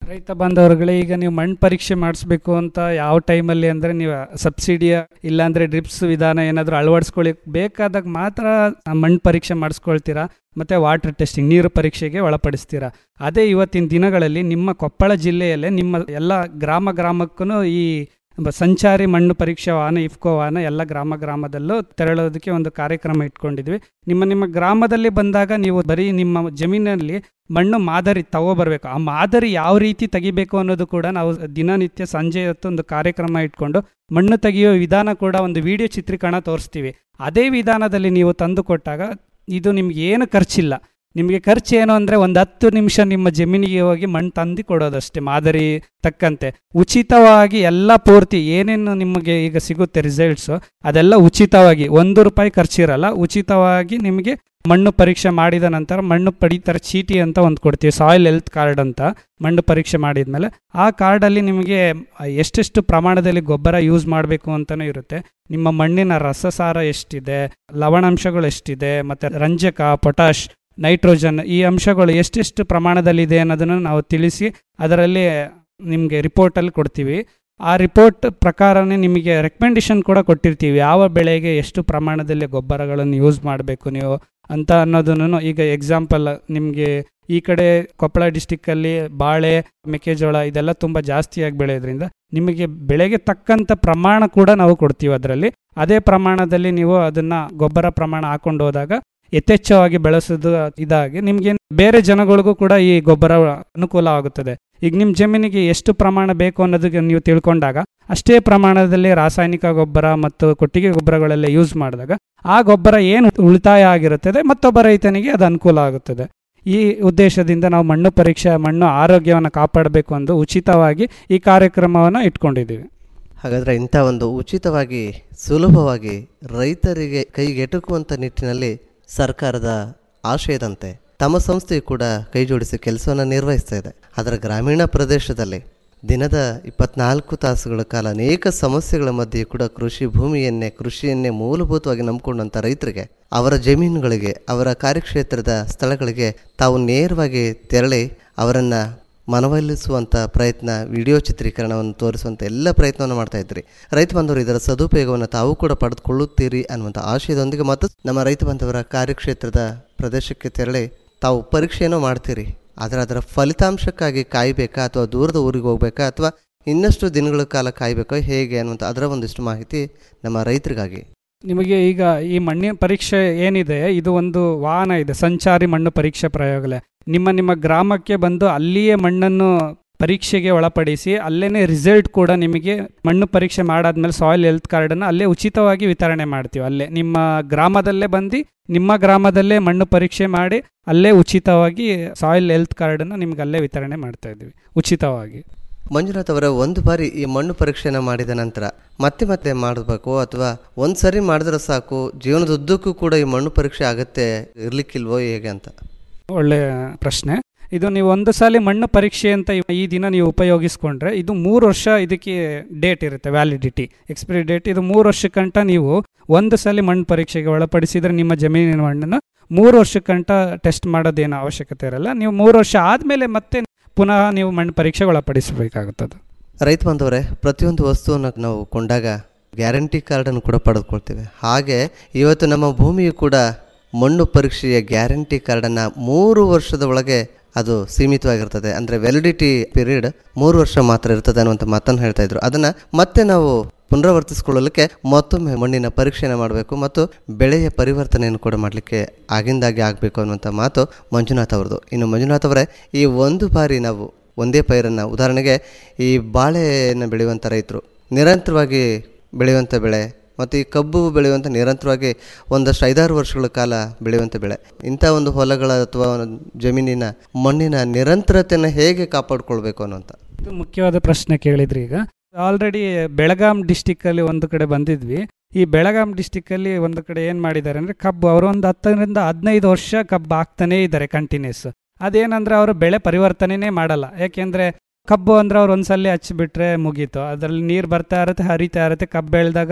ರೈತ ಬಾಂಧವರುಗಳೇ ಈಗ ನೀವು ಮಣ್ಣು ಪರೀಕ್ಷೆ ಮಾಡಿಸ್ಬೇಕು ಅಂತ ಯಾವ ಟೈಮಲ್ಲಿ ಅಂದರೆ ನೀವು ಸಬ್ಸಿಡಿಯ ಇಲ್ಲಾಂದರೆ ಡ್ರಿಪ್ಸ್ ವಿಧಾನ ಏನಾದರೂ ಅಳವಡಿಸ್ಕೊಳ್ಳಿ ಬೇಕಾದಾಗ ಮಾತ್ರ ಆ ಮಣ್ಣು ಪರೀಕ್ಷೆ ಮಾಡಿಸ್ಕೊಳ್ತೀರಾ ಮತ್ತು ವಾಟರ್ ಟೆಸ್ಟಿಂಗ್ ನೀರು ಪರೀಕ್ಷೆಗೆ ಒಳಪಡಿಸ್ತೀರಾ ಅದೇ ಇವತ್ತಿನ ದಿನಗಳಲ್ಲಿ ನಿಮ್ಮ ಕೊಪ್ಪಳ ಜಿಲ್ಲೆಯಲ್ಲೇ ನಿಮ್ಮ ಎಲ್ಲ ಗ್ರಾಮ ಗ್ರಾಮಕ್ಕೂ ಈ ಬ- ಸಂಚಾರಿ ಮಣ್ಣು ಪರೀಕ್ಷಾ ವಾಹನ ಇಫ್ಕೋ ವಾಹನ ಎಲ್ಲ ಗ್ರಾಮ ಗ್ರಾಮದಲ್ಲೂ ತೆರಳೋದಕ್ಕೆ ಒಂದು ಕಾರ್ಯಕ್ರಮ ಇಟ್ಕೊಂಡಿದ್ವಿ ನಿಮ್ಮ ನಿಮ್ಮ ಗ್ರಾಮದಲ್ಲಿ ಬಂದಾಗ ನೀವು ಬರೀ ನಿಮ್ಮ ಜಮೀನಲ್ಲಿ ಮಣ್ಣು ಮಾದರಿ ತಗೋಬರ್ಬೇಕು ಆ ಮಾದರಿ ಯಾವ ರೀತಿ ತೆಗಿಬೇಕು ಅನ್ನೋದು ಕೂಡ ನಾವು ದಿನನಿತ್ಯ ಸಂಜೆ ಹೊತ್ತು ಒಂದು ಕಾರ್ಯಕ್ರಮ ಇಟ್ಕೊಂಡು ಮಣ್ಣು ತೆಗೆಯೋ ವಿಧಾನ ಕೂಡ ಒಂದು ವಿಡಿಯೋ ಚಿತ್ರೀಕರಣ ತೋರಿಸ್ತೀವಿ ಅದೇ ವಿಧಾನದಲ್ಲಿ ನೀವು ತಂದು ಕೊಟ್ಟಾಗ ಇದು ನಿಮ್ಗೆ ಏನು ಖರ್ಚಿಲ್ಲ ನಿಮಗೆ ಖರ್ಚು ಏನು ಅಂದರೆ ಒಂದು ಹತ್ತು ನಿಮಿಷ ನಿಮ್ಮ ಜಮೀನಿಗೆ ಹೋಗಿ ಮಣ್ಣು ತಂದು ಕೊಡೋದಷ್ಟೇ ಮಾದರಿ ತಕ್ಕಂತೆ ಉಚಿತವಾಗಿ ಎಲ್ಲ ಪೂರ್ತಿ ಏನೇನು ನಿಮಗೆ ಈಗ ಸಿಗುತ್ತೆ ರಿಸಲ್ಟ್ಸು ಅದೆಲ್ಲ ಉಚಿತವಾಗಿ ಒಂದು ರೂಪಾಯಿ ಖರ್ಚಿರಲ್ಲ ಉಚಿತವಾಗಿ ನಿಮಗೆ ಮಣ್ಣು ಪರೀಕ್ಷೆ ಮಾಡಿದ ನಂತರ ಮಣ್ಣು ಪಡಿತರ ಚೀಟಿ ಅಂತ ಒಂದು ಕೊಡ್ತೀವಿ ಸಾಯಿಲ್ ಹೆಲ್ತ್ ಕಾರ್ಡ್ ಅಂತ ಮಣ್ಣು ಪರೀಕ್ಷೆ ಮಾಡಿದ್ಮೇಲೆ ಆ ಕಾರ್ಡಲ್ಲಿ ನಿಮಗೆ ಎಷ್ಟೆಷ್ಟು ಪ್ರಮಾಣದಲ್ಲಿ ಗೊಬ್ಬರ ಯೂಸ್ ಮಾಡಬೇಕು ಅಂತಲೂ ಇರುತ್ತೆ ನಿಮ್ಮ ಮಣ್ಣಿನ ರಸಸಾರ ಎಷ್ಟಿದೆ ಲವಣಾಂಶಗಳು ಎಷ್ಟಿದೆ ಮತ್ತು ರಂಜಕ ಪೊಟಾಷ್ ನೈಟ್ರೋಜನ್ ಈ ಅಂಶಗಳು ಎಷ್ಟೆಷ್ಟು ಪ್ರಮಾಣದಲ್ಲಿದೆ ಅನ್ನೋದನ್ನು ನಾವು ತಿಳಿಸಿ ಅದರಲ್ಲಿ ನಿಮಗೆ ರಿಪೋರ್ಟಲ್ಲಿ ಕೊಡ್ತೀವಿ ಆ ರಿಪೋರ್ಟ್ ಪ್ರಕಾರನೇ ನಿಮಗೆ ರೆಕಮೆಂಡೇಶನ್ ಕೂಡ ಕೊಟ್ಟಿರ್ತೀವಿ ಯಾವ ಬೆಳೆಗೆ ಎಷ್ಟು ಪ್ರಮಾಣದಲ್ಲಿ ಗೊಬ್ಬರಗಳನ್ನು ಯೂಸ್ ಮಾಡಬೇಕು ನೀವು ಅಂತ ಅನ್ನೋದನ್ನು ಈಗ ಎಕ್ಸಾಂಪಲ್ ನಿಮಗೆ ಈ ಕಡೆ ಕೊಪ್ಪಳ ಡಿಸ್ಟಿಕ್ಕಲ್ಲಿ ಬಾಳೆ ಮೆಕ್ಕೆಜೋಳ ಇದೆಲ್ಲ ತುಂಬ ಜಾಸ್ತಿಯಾಗಿ ಬೆಳೆಯೋದ್ರಿಂದ ನಿಮಗೆ ಬೆಳೆಗೆ ತಕ್ಕಂಥ ಪ್ರಮಾಣ ಕೂಡ ನಾವು ಕೊಡ್ತೀವಿ ಅದರಲ್ಲಿ ಅದೇ ಪ್ರಮಾಣದಲ್ಲಿ ನೀವು ಅದನ್ನು ಗೊಬ್ಬರ ಪ್ರಮಾಣ ಹಾಕೊಂಡು ಹೋದಾಗ ಯಥೇಚ್ಛವಾಗಿ ಬೆಳೆಸೋದು ಇದಾಗಿ ನಿಮ್ಗೆ ಬೇರೆ ಜನಗಳಿಗೂ ಕೂಡ ಈ ಗೊಬ್ಬರ ಅನುಕೂಲ ಆಗುತ್ತದೆ ಈಗ ನಿಮ್ಮ ಜಮೀನಿಗೆ ಎಷ್ಟು ಪ್ರಮಾಣ ಬೇಕು ಅನ್ನೋದಕ್ಕೆ ನೀವು ತಿಳ್ಕೊಂಡಾಗ ಅಷ್ಟೇ ಪ್ರಮಾಣದಲ್ಲಿ ರಾಸಾಯನಿಕ ಗೊಬ್ಬರ ಮತ್ತು ಕೊಟ್ಟಿಗೆ ಗೊಬ್ಬರಗಳೆಲ್ಲ ಯೂಸ್ ಮಾಡಿದಾಗ ಆ ಗೊಬ್ಬರ ಏನು ಉಳಿತಾಯ ಆಗಿರುತ್ತದೆ ಮತ್ತೊಬ್ಬ ರೈತನಿಗೆ ಅದು ಅನುಕೂಲ ಆಗುತ್ತದೆ ಈ ಉದ್ದೇಶದಿಂದ ನಾವು ಮಣ್ಣು ಪರೀಕ್ಷೆ ಮಣ್ಣು ಆರೋಗ್ಯವನ್ನು ಕಾಪಾಡಬೇಕು ಎಂದು ಉಚಿತವಾಗಿ ಈ ಕಾರ್ಯಕ್ರಮವನ್ನು ಇಟ್ಕೊಂಡಿದ್ದೀವಿ ಹಾಗಾದರೆ ಇಂಥ ಒಂದು ಉಚಿತವಾಗಿ ಸುಲಭವಾಗಿ ರೈತರಿಗೆ ಕೈಗೆಟುಕುವಂಥ ನಿಟ್ಟಿನಲ್ಲಿ ಸರ್ಕಾರದ ಆಶಯದಂತೆ ತಮ್ಮ ಸಂಸ್ಥೆಯು ಕೂಡ ಕೈ ಜೋಡಿಸಿ ಕೆಲಸವನ್ನು ನಿರ್ವಹಿಸ್ತಾ ಇದೆ ಅದರ ಗ್ರಾಮೀಣ ಪ್ರದೇಶದಲ್ಲಿ ದಿನದ ಇಪ್ಪತ್ನಾಲ್ಕು ತಾಸುಗಳ ಕಾಲ ಅನೇಕ ಸಮಸ್ಯೆಗಳ ಮಧ್ಯೆ ಕೂಡ ಕೃಷಿ ಭೂಮಿಯನ್ನೇ ಕೃಷಿಯನ್ನೇ ಮೂಲಭೂತವಾಗಿ ನಂಬಿಕೊಂಡಂಥ ರೈತರಿಗೆ ಅವರ ಜಮೀನುಗಳಿಗೆ ಅವರ ಕಾರ್ಯಕ್ಷೇತ್ರದ ಸ್ಥಳಗಳಿಗೆ ತಾವು ನೇರವಾಗಿ ತೆರಳಿ ಅವರನ್ನು ಮನವೊಲಿಸುವಂಥ ಪ್ರಯತ್ನ ವಿಡಿಯೋ ಚಿತ್ರೀಕರಣವನ್ನು ತೋರಿಸುವಂಥ ಎಲ್ಲ ಪ್ರಯತ್ನವನ್ನು ಮಾಡ್ತಾ ಇದ್ರಿ ರೈತ ಬಾಂಧವರು ಇದರ ಸದುಪಯೋಗವನ್ನು ತಾವು ಕೂಡ ಪಡೆದುಕೊಳ್ಳುತ್ತೀರಿ ಅನ್ನುವಂಥ ಆಶಯದೊಂದಿಗೆ ಮತ್ತು ನಮ್ಮ ರೈತ ಬಾಂಧವರ ಕಾರ್ಯಕ್ಷೇತ್ರದ ಪ್ರದೇಶಕ್ಕೆ ತೆರಳಿ ತಾವು ಪರೀಕ್ಷೆಯನ್ನು ಮಾಡ್ತೀರಿ ಆದರೆ ಅದರ ಫಲಿತಾಂಶಕ್ಕಾಗಿ ಕಾಯಬೇಕಾ ಅಥವಾ ದೂರದ ಊರಿಗೆ ಹೋಗ್ಬೇಕಾ ಅಥವಾ ಇನ್ನಷ್ಟು ದಿನಗಳ ಕಾಲ ಕಾಯಬೇಕೋ ಹೇಗೆ ಅನ್ನುವಂಥ ಅದರ ಒಂದಿಷ್ಟು ಮಾಹಿತಿ ನಮ್ಮ ರೈತರಿಗಾಗಿ ನಿಮಗೆ ಈಗ ಈ ಮಣ್ಣಿನ ಪರೀಕ್ಷೆ ಏನಿದೆ ಇದು ಒಂದು ವಾಹನ ಇದೆ ಸಂಚಾರಿ ಮಣ್ಣು ಪರೀಕ್ಷೆ ಪ್ರಯೋಗಾಲಯ ನಿಮ್ಮ ನಿಮ್ಮ ಗ್ರಾಮಕ್ಕೆ ಬಂದು ಅಲ್ಲಿಯೇ ಮಣ್ಣನ್ನು ಪರೀಕ್ಷೆಗೆ ಒಳಪಡಿಸಿ ಅಲ್ಲೇ ರಿಸಲ್ಟ್ ಕೂಡ ನಿಮಗೆ ಮಣ್ಣು ಪರೀಕ್ಷೆ ಮಾಡಾದ್ಮೇಲೆ ಸಾಯಿಲ್ ಹೆಲ್ತ್ ಕಾರ್ಡನ್ನು ಅಲ್ಲೇ ಉಚಿತವಾಗಿ ವಿತರಣೆ ಮಾಡ್ತೀವಿ ಅಲ್ಲೇ ನಿಮ್ಮ ಗ್ರಾಮದಲ್ಲೇ ಬಂದು ನಿಮ್ಮ ಗ್ರಾಮದಲ್ಲೇ ಮಣ್ಣು ಪರೀಕ್ಷೆ ಮಾಡಿ ಅಲ್ಲೇ ಉಚಿತವಾಗಿ ಸಾಯಿಲ್ ಹೆಲ್ತ್ ಕಾರ್ಡನ್ನು ನಿಮ್ಗೆ ಅಲ್ಲೇ ವಿತರಣೆ ಮಾಡ್ತಾ ಇದ್ದೀವಿ ಉಚಿತವಾಗಿ ಮಂಜುನಾಥ್ ಅವರ ಒಂದು ಬಾರಿ ಈ ಮಣ್ಣು ಪರೀಕ್ಷೆನ ಮಾಡಿದ ನಂತರ ಮತ್ತೆ ಮತ್ತೆ ಮಾಡಬೇಕು ಅಥವಾ ಒಂದು ಸರಿ ಮಾಡಿದ್ರೆ ಸಾಕು ಜೀವನದುದ್ದಕ್ಕೂ ಕೂಡ ಈ ಮಣ್ಣು ಪರೀಕ್ಷೆ ಆಗತ್ತೆ ಇರ್ಲಿಕ್ಕಿಲ್ವೋ ಹೇಗೆ ಅಂತ ಒಳ್ಳೆಯ ಪ್ರಶ್ನೆ ಇದು ನೀವು ಒಂದು ಸಾಲಿ ಮಣ್ಣು ಪರೀಕ್ಷೆ ಅಂತ ಇವ್- ಈ ದಿನ ನೀವು ಉಪಯೋಗಿಸ್ಕೊಂಡ್ರೆ ಇದು ಮೂರು ವರ್ಷ ಇದಕ್ಕೆ ಡೇಟ್ ಇರುತ್ತೆ ವ್ಯಾಲಿಡಿಟಿ ಎಕ್ಸ್ಪೈರಿ ಡೇಟ್ ಇದು ಮೂರು ವರ್ಷಕ್ಕಂಟ ನೀವು ಒಂದು ಸಲ ಮಣ್ಣು ಪರೀಕ್ಷೆಗೆ ಒಳಪಡಿಸಿದ್ರೆ ನಿಮ್ಮ ಜಮೀನಿನ ಮಣ್ಣನ್ನು ಮೂರು ವರ್ಷಕ್ಕಂಟ ಟೆಸ್ಟ್ ಮಾಡೋದೇನು ಅವಶ್ಯಕತೆ ಇರಲ್ಲ ನೀವು ಮೂರು ವರ್ಷ ಆದಮೇಲೆ ಮತ್ತೆ ಪುನಃ ನೀವು ಮಣ್ಣು ಪರೀಕ್ಷೆಗೆ ಒಳಪಡಿಸಬೇಕಾಗುತ್ತದೆ ರೈತ ಬಾಂಧವರೇ ಪ್ರತಿಯೊಂದು ವಸ್ತುವನ್ನು ನಾವು ಕೊಂಡಾಗ ಗ್ಯಾರಂಟಿ ಕಾರ್ಡನ್ನು ಕೂಡ ಪಡೆದುಕೊಳ್ತೇವೆ ಹಾಗೆ ಇವತ್ತು ನಮ್ಮ ಭೂಮಿಯು ಕೂಡ ಮಣ್ಣು ಪರೀಕ್ಷೆಯ ಗ್ಯಾರಂಟಿ ಕಾರ್ಡನ್ನು ಮೂರು ವರ್ಷದ ಒಳಗೆ ಅದು ಸೀಮಿತವಾಗಿರ್ತದೆ ಅಂದರೆ ವ್ಯಾಲಿಡಿಟಿ ಪೀರಿಯಡ್ ಮೂರು ವರ್ಷ ಮಾತ್ರ ಇರ್ತದೆ ಅನ್ನುವಂಥ ಮಾತನ್ನು ಹೇಳ್ತಾ ಇದ್ರು ಅದನ್ನು ಮತ್ತೆ ನಾವು ಪುನರಾವರ್ತಿಸಿಕೊಳ್ಳಲಿಕ್ಕೆ ಮತ್ತೊಮ್ಮೆ ಮಣ್ಣಿನ ಪರೀಕ್ಷೆಯನ್ನು ಮಾಡಬೇಕು ಮತ್ತು ಬೆಳೆಯ ಪರಿವರ್ತನೆಯನ್ನು ಕೂಡ ಮಾಡಲಿಕ್ಕೆ ಆಗಿಂದಾಗೆ ಆಗಬೇಕು ಅನ್ನುವಂಥ ಮಾತು ಮಂಜುನಾಥ್ ಅವ್ರದ್ದು ಇನ್ನು ಮಂಜುನಾಥ್ ಅವರೇ ಈ ಒಂದು ಬಾರಿ ನಾವು ಒಂದೇ ಪೈರನ್ನು ಉದಾಹರಣೆಗೆ ಈ ಬಾಳೆಯನ್ನು ಬೆಳೆಯುವಂಥ ರೈತರು ನಿರಂತರವಾಗಿ ಬೆಳೆಯುವಂಥ ಬೆಳೆ ಮತ್ತು ಈ ಕಬ್ಬು ಬೆಳೆಯುವಂಥ ನಿರಂತರವಾಗಿ ಒಂದಷ್ಟು ಐದಾರು ವರ್ಷಗಳ ಕಾಲ ಬೆಳೆಯುವಂಥ ಬೆಳೆ ಇಂಥ ಒಂದು ಹೊಲಗಳ ಅಥವಾ ಒಂದು ಜಮೀನಿನ ಮಣ್ಣಿನ ನಿರಂತರತೆಯನ್ನು ಹೇಗೆ ಕಾಪಾಡಿಕೊಳ್ಬೇಕು ಅನ್ನೋಂಥ ಇದು ಮುಖ್ಯವಾದ ಪ್ರಶ್ನೆ ಕೇಳಿದ್ರಿ ಈಗ ಆಲ್ರೆಡಿ ಬೆಳಗಾಂ ಡಿಸ್ಟಿಕ್ಕಲ್ಲಿ ಒಂದು ಕಡೆ ಬಂದಿದ್ವಿ ಈ ಬೆಳಗಾಂ ಡಿಸ್ಟಿಕ್ಕಲ್ಲಿ ಒಂದು ಕಡೆ ಏನು ಮಾಡಿದ್ದಾರೆ ಅಂದರೆ ಕಬ್ಬು ಅವರು ಒಂದು ಹತ್ತರಿಂದ ಹದಿನೈದು ವರ್ಷ ಕಬ್ಬು ಹಾಕ್ತಾನೇ ಇದ್ದಾರೆ ಕಂಟಿನ್ಯೂಸ್ ಅದೇನಂದ್ರೆ ಅವರು ಬೆಳೆ ಪರಿವರ್ತನೆನೇ ಮಾಡಲ್ಲ ಯಾಕೆಂದರೆ ಕಬ್ಬು ಅಂದ್ರೆ ಅವ್ರು ಒಂದ್ಸಲ ಹಚ್ಚಿಬಿಟ್ರೆ ಮುಗೀತು ಅದರಲ್ಲಿ ನೀರು ಬರ್ತಾ ಇರುತ್ತೆ ಹರಿತಾ ಇರುತ್ತೆ ಕಬ್ಬು ಬೆಳೆದಾಗ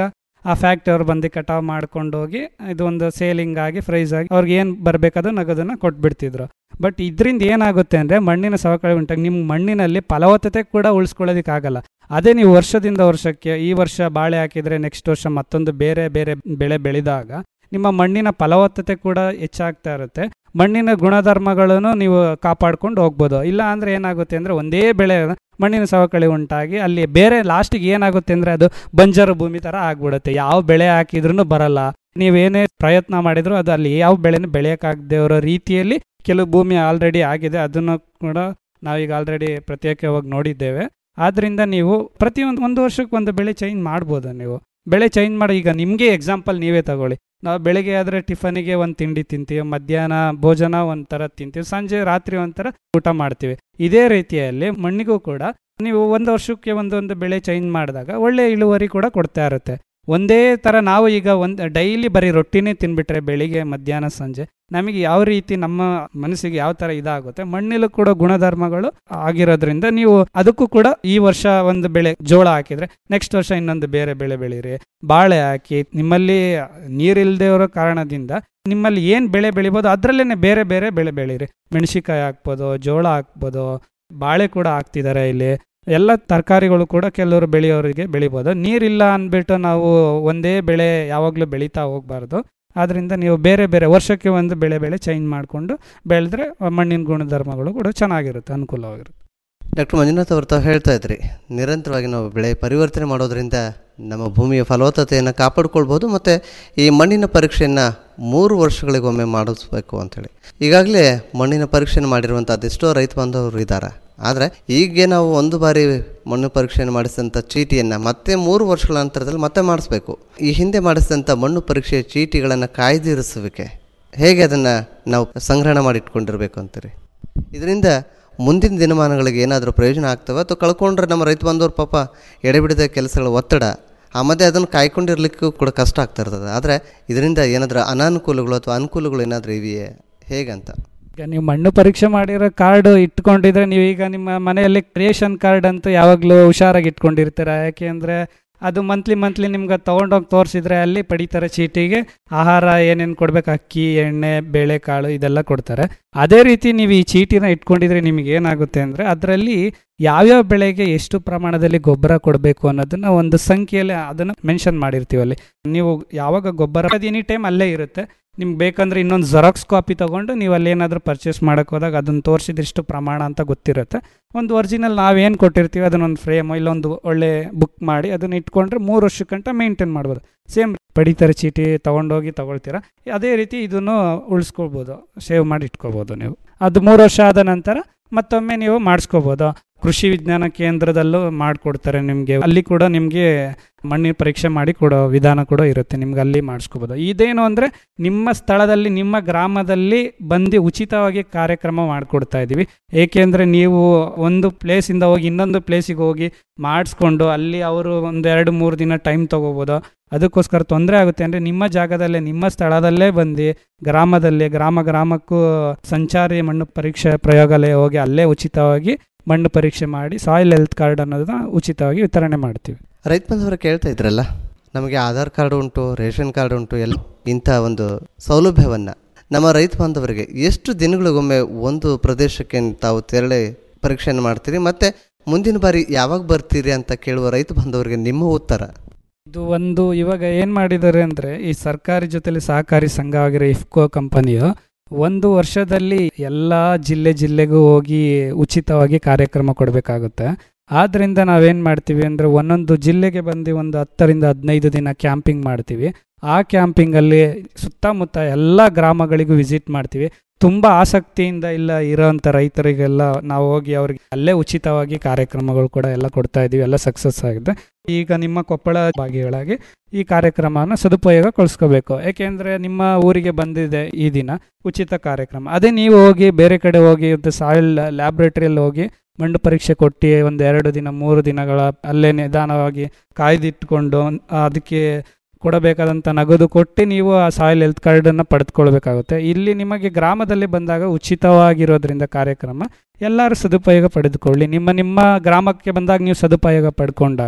ಆ ಫ್ಯಾಕ್ಟ್ರಿ ಅವ್ರು ಬಂದು ಕಟಾವ್ ಮಾಡ್ಕೊಂಡು ಹೋಗಿ ಇದು ಒಂದು ಸೇಲಿಂಗ್ ಆಗಿ ಪ್ರೈಸ್ ಆಗಿ ಅವ್ರಿಗೆ ಏನು ಬರಬೇಕಾದ ನಗದನ್ನ ಕೊಟ್ಬಿಡ್ತಿದ್ರು ಬಟ್ ಇದರಿಂದ ಏನಾಗುತ್ತೆ ಅಂದರೆ ಮಣ್ಣಿನ ಸವಕಳಿ ಉಂಟಾಗಿ ನಿಮ್ಮ ಮಣ್ಣಿನಲ್ಲಿ ಫಲವತ್ತತೆ ಕೂಡ ಉಳಿಸ್ಕೊಳ್ಳೋದಕ್ಕಾಗಲ್ಲ ಅದೇ ನೀವು ವರ್ಷದಿಂದ ವರ್ಷಕ್ಕೆ ಈ ವರ್ಷ ಬಾಳೆ ಹಾಕಿದರೆ ನೆಕ್ಸ್ಟ್ ವರ್ಷ ಮತ್ತೊಂದು ಬೇರೆ ಬೇರೆ ಬೆಳೆ ಬೆಳೆದಾಗ ನಿಮ್ಮ ಮಣ್ಣಿನ ಫಲವತ್ತತೆ ಕೂಡ ಹೆಚ್ಚಾಗ್ತಾ ಇರುತ್ತೆ ಮಣ್ಣಿನ ಗುಣಧರ್ಮಗಳನ್ನು ನೀವು ಕಾಪಾಡ್ಕೊಂಡು ಹೋಗ್ಬೋದು ಇಲ್ಲ ಅಂದರೆ ಏನಾಗುತ್ತೆ ಅಂದರೆ ಒಂದೇ ಬೆಳೆ ಮಣ್ಣಿನ ಸವಕಳಿ ಉಂಟಾಗಿ ಅಲ್ಲಿ ಬೇರೆ ಲಾಸ್ಟಿಗೆ ಏನಾಗುತ್ತೆ ಅಂದರೆ ಅದು ಬಂಜರು ಭೂಮಿ ಥರ ಆಗ್ಬಿಡುತ್ತೆ ಯಾವ ಬೆಳೆ ಹಾಕಿದ್ರೂ ಬರಲ್ಲ ನೀವೇನೇ ಪ್ರಯತ್ನ ಮಾಡಿದ್ರು ಅದು ಅಲ್ಲಿ ಯಾವ ಬೆಳೆನೂ ಬೆಳೆಯೋಕ್ಕಾಗದೇ ಇರೋ ರೀತಿಯಲ್ಲಿ ಕೆಲವು ಭೂಮಿ ಆಲ್ರೆಡಿ ಆಗಿದೆ ಅದನ್ನು ಕೂಡ ನಾವೀಗ ಆಲ್ರೆಡಿ ಪ್ರತ್ಯೇಕವಾಗಿ ನೋಡಿದ್ದೇವೆ ಆದ್ದರಿಂದ ನೀವು ಪ್ರತಿಯೊಂದು ಒಂದು ವರ್ಷಕ್ಕೆ ಒಂದು ಬೆಳೆ ಚೇಂಜ್ ಮಾಡ್ಬೋದು ನೀವು ಬೆಳೆ ಚೇಂಜ್ ಮಾಡಿ ಈಗ ನಿಮಗೆ ಎಕ್ಸಾಂಪಲ್ ನೀವೇ ತಗೊಳ್ಳಿ ನಾವು ಬೆಳಗ್ಗೆ ಆದರೆ ಟಿಫನಿಗೆ ಒಂದು ತಿಂಡಿ ತಿಂತೀವಿ ಮಧ್ಯಾಹ್ನ ಭೋಜನ ಒಂಥರ ತಿಂತೀವಿ ಸಂಜೆ ರಾತ್ರಿ ಒಂಥರ ಊಟ ಮಾಡ್ತೀವಿ ಇದೇ ರೀತಿಯಲ್ಲಿ ಮಣ್ಣಿಗೂ ಕೂಡ ನೀವು ಒಂದು ವರ್ಷಕ್ಕೆ ಒಂದೊಂದು ಬೆಳೆ ಚೇಂಜ್ ಮಾಡಿದಾಗ ಒಳ್ಳೆ ಇಳುವರಿ ಕೂಡ ಕೊಡ್ತಾ ಇರುತ್ತೆ ಒಂದೇ ಥರ ನಾವು ಈಗ ಒಂದು ಡೈಲಿ ಬರೀ ರೊಟ್ಟಿನೇ ತಿನ್ಬಿಟ್ರೆ ಬೆಳಿಗ್ಗೆ ಮಧ್ಯಾಹ್ನ ಸಂಜೆ ನಮಗೆ ಯಾವ ರೀತಿ ನಮ್ಮ ಮನಸ್ಸಿಗೆ ಯಾವ ಥರ ಇದಾಗುತ್ತೆ ಮಣ್ಣಲ್ಲೂ ಕೂಡ ಗುಣಧರ್ಮಗಳು ಆಗಿರೋದ್ರಿಂದ ನೀವು ಅದಕ್ಕೂ ಕೂಡ ಈ ವರ್ಷ ಒಂದು ಬೆಳೆ ಜೋಳ ಹಾಕಿದ್ರೆ ನೆಕ್ಸ್ಟ್ ವರ್ಷ ಇನ್ನೊಂದು ಬೇರೆ ಬೆಳೆ ಬೆಳೀರಿ ಬಾಳೆ ಹಾಕಿ ನಿಮ್ಮಲ್ಲಿ ನೀರಿಲ್ಲದೆ ಇರೋ ಕಾರಣದಿಂದ ನಿಮ್ಮಲ್ಲಿ ಏನು ಬೆಳೆ ಬೆಳಿಬೋದು ಅದರಲ್ಲೇ ಬೇರೆ ಬೇರೆ ಬೆಳೆ ಬೆಳೀರಿ ಮೆಣಸಿಕಾಯಿ ಹಾಕ್ಬೋದು ಜೋಳ ಹಾಕ್ಬೋದು ಬಾಳೆ ಕೂಡ ಹಾಕ್ತಿದ್ದಾರೆ ಇಲ್ಲಿ ಎಲ್ಲ ತರಕಾರಿಗಳು ಕೂಡ ಕೆಲವರು ಬೆಳೆಯೋರಿಗೆ ಬೆಳಿಬೋದು ನೀರಿಲ್ಲ ಅಂದ್ಬಿಟ್ಟು ನಾವು ಒಂದೇ ಬೆಳೆ ಯಾವಾಗಲೂ ಬೆಳೀತಾ ಹೋಗಬಾರ್ದು ಆದ್ದರಿಂದ ನೀವು ಬೇರೆ ಬೇರೆ ವರ್ಷಕ್ಕೆ ಒಂದು ಬೆಳೆ ಬೆಳೆ ಚೇಂಜ್ ಮಾಡಿಕೊಂಡು ಬೆಳೆದ್ರೆ ಮಣ್ಣಿನ ಗುಣಧರ್ಮಗಳು ಕೂಡ ಚೆನ್ನಾಗಿರುತ್ತೆ ಅನುಕೂಲವಾಗಿರುತ್ತೆ ಡಾಕ್ಟರ್ ಮಂಜುನಾಥ್ ಅವರು ತಾವು ಹೇಳ್ತಾ ಇದ್ರಿ ನಿರಂತರವಾಗಿ ನಾವು ಬೆಳೆ ಪರಿವರ್ತನೆ ಮಾಡೋದ್ರಿಂದ ನಮ್ಮ ಭೂಮಿಯ ಫಲವತ್ತತೆಯನ್ನು ಕಾಪಾಡ್ಕೊಳ್ಬೋದು ಮತ್ತು ಈ ಮಣ್ಣಿನ ಪರೀಕ್ಷೆಯನ್ನು ಮೂರು ವರ್ಷಗಳಿಗೊಮ್ಮೆ ಮಾಡಿಸ್ಬೇಕು ಅಂಥೇಳಿ ಈಗಾಗಲೇ ಮಣ್ಣಿನ ಪರೀಕ್ಷೆಯನ್ನು ಮಾಡಿರುವಂಥ ಅದೆಷ್ಟೋ ರೈತ ಬಾಂಧವರು ಇದ್ದಾರೆ ಆದರೆ ಈಗ ನಾವು ಒಂದು ಬಾರಿ ಮಣ್ಣು ಪರೀಕ್ಷೆಯನ್ನು ಮಾಡಿಸಿದಂಥ ಚೀಟಿಯನ್ನು ಮತ್ತೆ ಮೂರು ವರ್ಷಗಳ ನಂತರದಲ್ಲಿ ಮತ್ತೆ ಮಾಡಿಸ್ಬೇಕು ಈ ಹಿಂದೆ ಮಾಡಿಸಿದಂಥ ಮಣ್ಣು ಪರೀಕ್ಷೆಯ ಚೀಟಿಗಳನ್ನು ಕಾಯ್ದಿರಿಸುವಿಕೆ ಹೇಗೆ ಅದನ್ನು ನಾವು ಸಂಗ್ರಹಣ ಮಾಡಿ ಇಟ್ಕೊಂಡಿರ್ಬೇಕು ಅಂತೀರಿ ಇದರಿಂದ ಮುಂದಿನ ದಿನಮಾನಗಳಿಗೆ ಏನಾದರೂ ಪ್ರಯೋಜನ ಆಗ್ತವೆ ಅಥವಾ ಕಳ್ಕೊಂಡ್ರೆ ನಮ್ಮ ರೈತ ಬಾಂಧವ್ರ ಪಾಪ ಎಡೆಬಿಡದ ಕೆಲಸಗಳ ಒತ್ತಡ ಆಮೇಲೆ ಅದನ್ನು ಕಾಯ್ಕೊಂಡಿರ್ಲಿಕ್ಕೂ ಕೂಡ ಕಷ್ಟ ಆಗ್ತಾ ಇರ್ತದೆ ಆದರೆ ಇದರಿಂದ ಏನಾದರೂ ಅನಾನುಕೂಲಗಳು ಅಥವಾ ಅನುಕೂಲಗಳು ಏನಾದರೂ ಇವೆಯೇ ಹೇಗಂತ ಈಗ ನೀವು ಮಣ್ಣು ಪರೀಕ್ಷೆ ಮಾಡಿರೋ ಕಾರ್ಡ್ ಇಟ್ಕೊಂಡಿದ್ರೆ ನೀವು ಈಗ ನಿಮ್ಮ ಮನೆಯಲ್ಲಿ ರೇಷನ್ ಕಾರ್ಡ್ ಅಂತೂ ಯಾವಾಗಲೂ ಹುಷಾರಾಗಿ ಇಟ್ಕೊಂಡಿರ್ತೀರ ಯಾಕೆ ಅಂದರೆ ಅದು ಮಂತ್ಲಿ ಮಂತ್ಲಿ ನಿಮ್ಗೆ ತೊಗೊಂಡೋಗಿ ತೋರಿಸಿದ್ರೆ ಅಲ್ಲಿ ಪಡಿತಾರೆ ಚೀಟಿಗೆ ಆಹಾರ ಏನೇನು ಕೊಡ್ಬೇಕು ಅಕ್ಕಿ ಎಣ್ಣೆ ಬೇಳೆಕಾಳು ಇದೆಲ್ಲ ಕೊಡ್ತಾರೆ ಅದೇ ರೀತಿ ನೀವು ಈ ಚೀಟಿನ ಇಟ್ಕೊಂಡಿದ್ರೆ ನಿಮಗೆ ಏನಾಗುತ್ತೆ ಅಂದರೆ ಅದರಲ್ಲಿ ಯಾವ್ಯಾವ ಬೆಳೆಗೆ ಎಷ್ಟು ಪ್ರಮಾಣದಲ್ಲಿ ಗೊಬ್ಬರ ಕೊಡಬೇಕು ಅನ್ನೋದನ್ನ ಒಂದು ಸಂಖ್ಯೆಯಲ್ಲಿ ಅದನ್ನು ಮೆನ್ಷನ್ ಮಾಡಿರ್ತೀವಿ ಅಲ್ಲಿ ನೀವು ಯಾವಾಗ ಗೊಬ್ಬರ ಅದು ಎನಿ ಟೈಮ್ ಅಲ್ಲೇ ಇರುತ್ತೆ ನಿಮ್ಗೆ ಬೇಕಂದ್ರೆ ಇನ್ನೊಂದು ಜೆರಾಕ್ಸ್ ಕಾಪಿ ತೊಗೊಂಡು ನೀವು ಅಲ್ಲಿ ಏನಾದರೂ ಪರ್ಚೇಸ್ ಮಾಡೋಕೆ ಹೋದಾಗ ಅದನ್ನು ತೋರಿಸಿದಿಷ್ಟು ಪ್ರಮಾಣ ಅಂತ ಗೊತ್ತಿರುತ್ತೆ ಒಂದು ಒರಿಜಿನಲ್ ನಾವೇನು ಕೊಟ್ಟಿರ್ತೀವಿ ಅದನ್ನೊಂದು ಫ್ರೇಮ್ ಇಲ್ಲೊಂದು ಒಳ್ಳೆ ಬುಕ್ ಮಾಡಿ ಅದನ್ನ ಇಟ್ಕೊಂಡ್ರೆ ಮೂರು ವರ್ಷಕ್ಕಂಟ ಮೇಂಟೈನ್ ಮಾಡ್ಬೋದು ಸೇಮ್ ಪಡಿತರ ಚೀಟಿ ತೊಗೊಂಡೋಗಿ ತೊಗೊಳ್ತೀರಾ ಅದೇ ರೀತಿ ಇದನ್ನು ಉಳಿಸ್ಕೊಳ್ಬೋದು ಸೇವ್ ಮಾಡಿ ಇಟ್ಕೋಬೋದು ನೀವು ಅದು ಮೂರು ವರ್ಷ ಆದ ನಂತರ ಮತ್ತೊಮ್ಮೆ ನೀವು ಮಾಡಿಸ್ಕೋಬೋದು ಕೃಷಿ ವಿಜ್ಞಾನ ಕೇಂದ್ರದಲ್ಲೂ ಮಾಡಿಕೊಡ್ತಾರೆ ನಿಮಗೆ ಅಲ್ಲಿ ಕೂಡ ನಿಮಗೆ ಮಣ್ಣಿನ ಪರೀಕ್ಷೆ ಮಾಡಿ ಕೊಡೋ ವಿಧಾನ ಕೂಡ ಇರುತ್ತೆ ನಿಮ್ಗೆ ಅಲ್ಲಿ ಮಾಡಿಸ್ಕೋಬೋದು ಇದೇನು ಅಂದರೆ ನಿಮ್ಮ ಸ್ಥಳದಲ್ಲಿ ನಿಮ್ಮ ಗ್ರಾಮದಲ್ಲಿ ಬಂದು ಉಚಿತವಾಗಿ ಕಾರ್ಯಕ್ರಮ ಮಾಡಿಕೊಡ್ತಾ ಇದ್ದೀವಿ ಏಕೆಂದರೆ ನೀವು ಒಂದು ಪ್ಲೇಸಿಂದ ಹೋಗಿ ಇನ್ನೊಂದು ಪ್ಲೇಸಿಗೆ ಹೋಗಿ ಮಾಡಿಸ್ಕೊಂಡು ಅಲ್ಲಿ ಅವರು ಒಂದು ಎರಡು ಮೂರು ದಿನ ಟೈಮ್ ತೊಗೋಬೋದು ಅದಕ್ಕೋಸ್ಕರ ತೊಂದರೆ ಆಗುತ್ತೆ ಅಂದರೆ ನಿಮ್ಮ ಜಾಗದಲ್ಲೇ ನಿಮ್ಮ ಸ್ಥಳದಲ್ಲೇ ಬಂದು ಗ್ರಾಮದಲ್ಲಿ ಗ್ರಾಮ ಗ್ರಾಮಕ್ಕೂ ಸಂಚಾರಿ ಮಣ್ಣು ಪರೀಕ್ಷೆ ಪ್ರಯೋಗಾಲಯ ಹೋಗಿ ಅಲ್ಲೇ ಉಚಿತವಾಗಿ ಮಣ್ಣು ಪರೀಕ್ಷೆ ಮಾಡಿ ಸಾಯಿಲ್ ಹೆಲ್ತ್ ಕಾರ್ಡ್ ಅನ್ನೋದನ್ನ ಉಚಿತವಾಗಿ ವಿತರಣೆ ಮಾಡ್ತೀವಿ ರೈತ ಬಾಂಧವರು ಕೇಳ್ತಾ ಇದ್ರಲ್ಲ ನಮಗೆ ಆಧಾರ್ ಕಾರ್ಡ್ ಉಂಟು ರೇಷನ್ ಕಾರ್ಡ್ ಉಂಟು ಎಲ್ಲ ಇಂಥ ಒಂದು ಸೌಲಭ್ಯವನ್ನು ನಮ್ಮ ರೈತ ಬಾಂಧವರಿಗೆ ಎಷ್ಟು ದಿನಗಳಿಗೊಮ್ಮೆ ಒಂದು ಪ್ರದೇಶಕ್ಕೆ ತಾವು ತೆರಳಿ ಪರೀಕ್ಷೆಯನ್ನು ಮಾಡ್ತೀರಿ ಮತ್ತು ಮುಂದಿನ ಬಾರಿ ಯಾವಾಗ ಬರ್ತೀರಿ ಅಂತ ಕೇಳುವ ರೈತ ಬಾಂಧವರಿಗೆ ನಿಮ್ಮ ಉತ್ತರ ಇದು ಒಂದು ಇವಾಗ ಏನು ಮಾಡಿದ್ದಾರೆ ಅಂದರೆ ಈ ಸರ್ಕಾರಿ ಜೊತೆಲಿ ಸಹಕಾರಿ ಸಂಘ ಆಗಿರೋ ಇಫ್ಕೋ ಕಂಪನಿಯು ಒಂದು ವರ್ಷದಲ್ಲಿ ಎಲ್ಲ ಜಿಲ್ಲೆ ಜಿಲ್ಲೆಗೂ ಹೋಗಿ ಉಚಿತವಾಗಿ ಕಾರ್ಯಕ್ರಮ ಕೊಡಬೇಕಾಗುತ್ತೆ ಆದ್ದರಿಂದ ನಾವೇನು ಮಾಡ್ತೀವಿ ಅಂದರೆ ಒಂದೊಂದು ಜಿಲ್ಲೆಗೆ ಬಂದು ಒಂದು ಹತ್ತರಿಂದ ಹದಿನೈದು ದಿನ ಕ್ಯಾಂಪಿಂಗ್ ಮಾಡ್ತೀವಿ ಆ ಕ್ಯಾಂಪಿಂಗಲ್ಲಿ ಸುತ್ತಮುತ್ತ ಎಲ್ಲ ಗ್ರಾಮಗಳಿಗೂ ವಿಸಿಟ್ ಮಾಡ್ತೀವಿ ತುಂಬ ಆಸಕ್ತಿಯಿಂದ ಇಲ್ಲ ಇರೋಂಥ ರೈತರಿಗೆಲ್ಲ ನಾವು ಹೋಗಿ ಅವ್ರಿಗೆ ಅಲ್ಲೇ ಉಚಿತವಾಗಿ ಕಾರ್ಯಕ್ರಮಗಳು ಕೂಡ ಎಲ್ಲ ಕೊಡ್ತಾ ಇದ್ದೀವಿ ಎಲ್ಲ ಸಕ್ಸಸ್ ಆಗಿದೆ ಈಗ ನಿಮ್ಮ ಕೊಪ್ಪಳ ಭಾಗಿಗಳಾಗಿ ಈ ಕಾರ್ಯಕ್ರಮವನ್ನು ಸದುಪಯೋಗಗೊಳಿಸ್ಕೋಬೇಕು ಏಕೆಂದರೆ ನಿಮ್ಮ ಊರಿಗೆ ಬಂದಿದೆ ಈ ದಿನ ಉಚಿತ ಕಾರ್ಯಕ್ರಮ ಅದೇ ನೀವು ಹೋಗಿ ಬೇರೆ ಕಡೆ ಹೋಗಿ ಸಾಯಿಲ್ ಲ್ಯಾಬ್ರೇಟರಿಯಲ್ಲಿ ಹೋಗಿ ಮಣ್ಣು ಪರೀಕ್ಷೆ ಕೊಟ್ಟು ಒಂದು ಎರಡು ದಿನ ಮೂರು ದಿನಗಳ ಅಲ್ಲೇ ನಿಧಾನವಾಗಿ ಕಾಯ್ದಿಟ್ಕೊಂಡು ಅದಕ್ಕೆ ಕೊಡಬೇಕಾದಂಥ ನಗದು ಕೊಟ್ಟು ನೀವು ಆ ಸಾಯಿಲ್ ಹೆಲ್ತ್ ಕಾರ್ಡನ್ನು ಪಡೆದುಕೊಳ್ಬೇಕಾಗುತ್ತೆ ಇಲ್ಲಿ ನಿಮಗೆ ಗ್ರಾಮದಲ್ಲಿ ಬಂದಾಗ ಉಚಿತವಾಗಿರೋದ್ರಿಂದ ಕಾರ್ಯಕ್ರಮ ಎಲ್ಲರೂ ಸದುಪಯೋಗ ಪಡೆದುಕೊಳ್ಳಿ ನಿಮ್ಮ ನಿಮ್ಮ ಗ್ರಾಮಕ್ಕೆ ಬಂದಾಗ ನೀವು ಸದುಪಯೋಗ ಪಡ್ಕೊಂಡಾಗ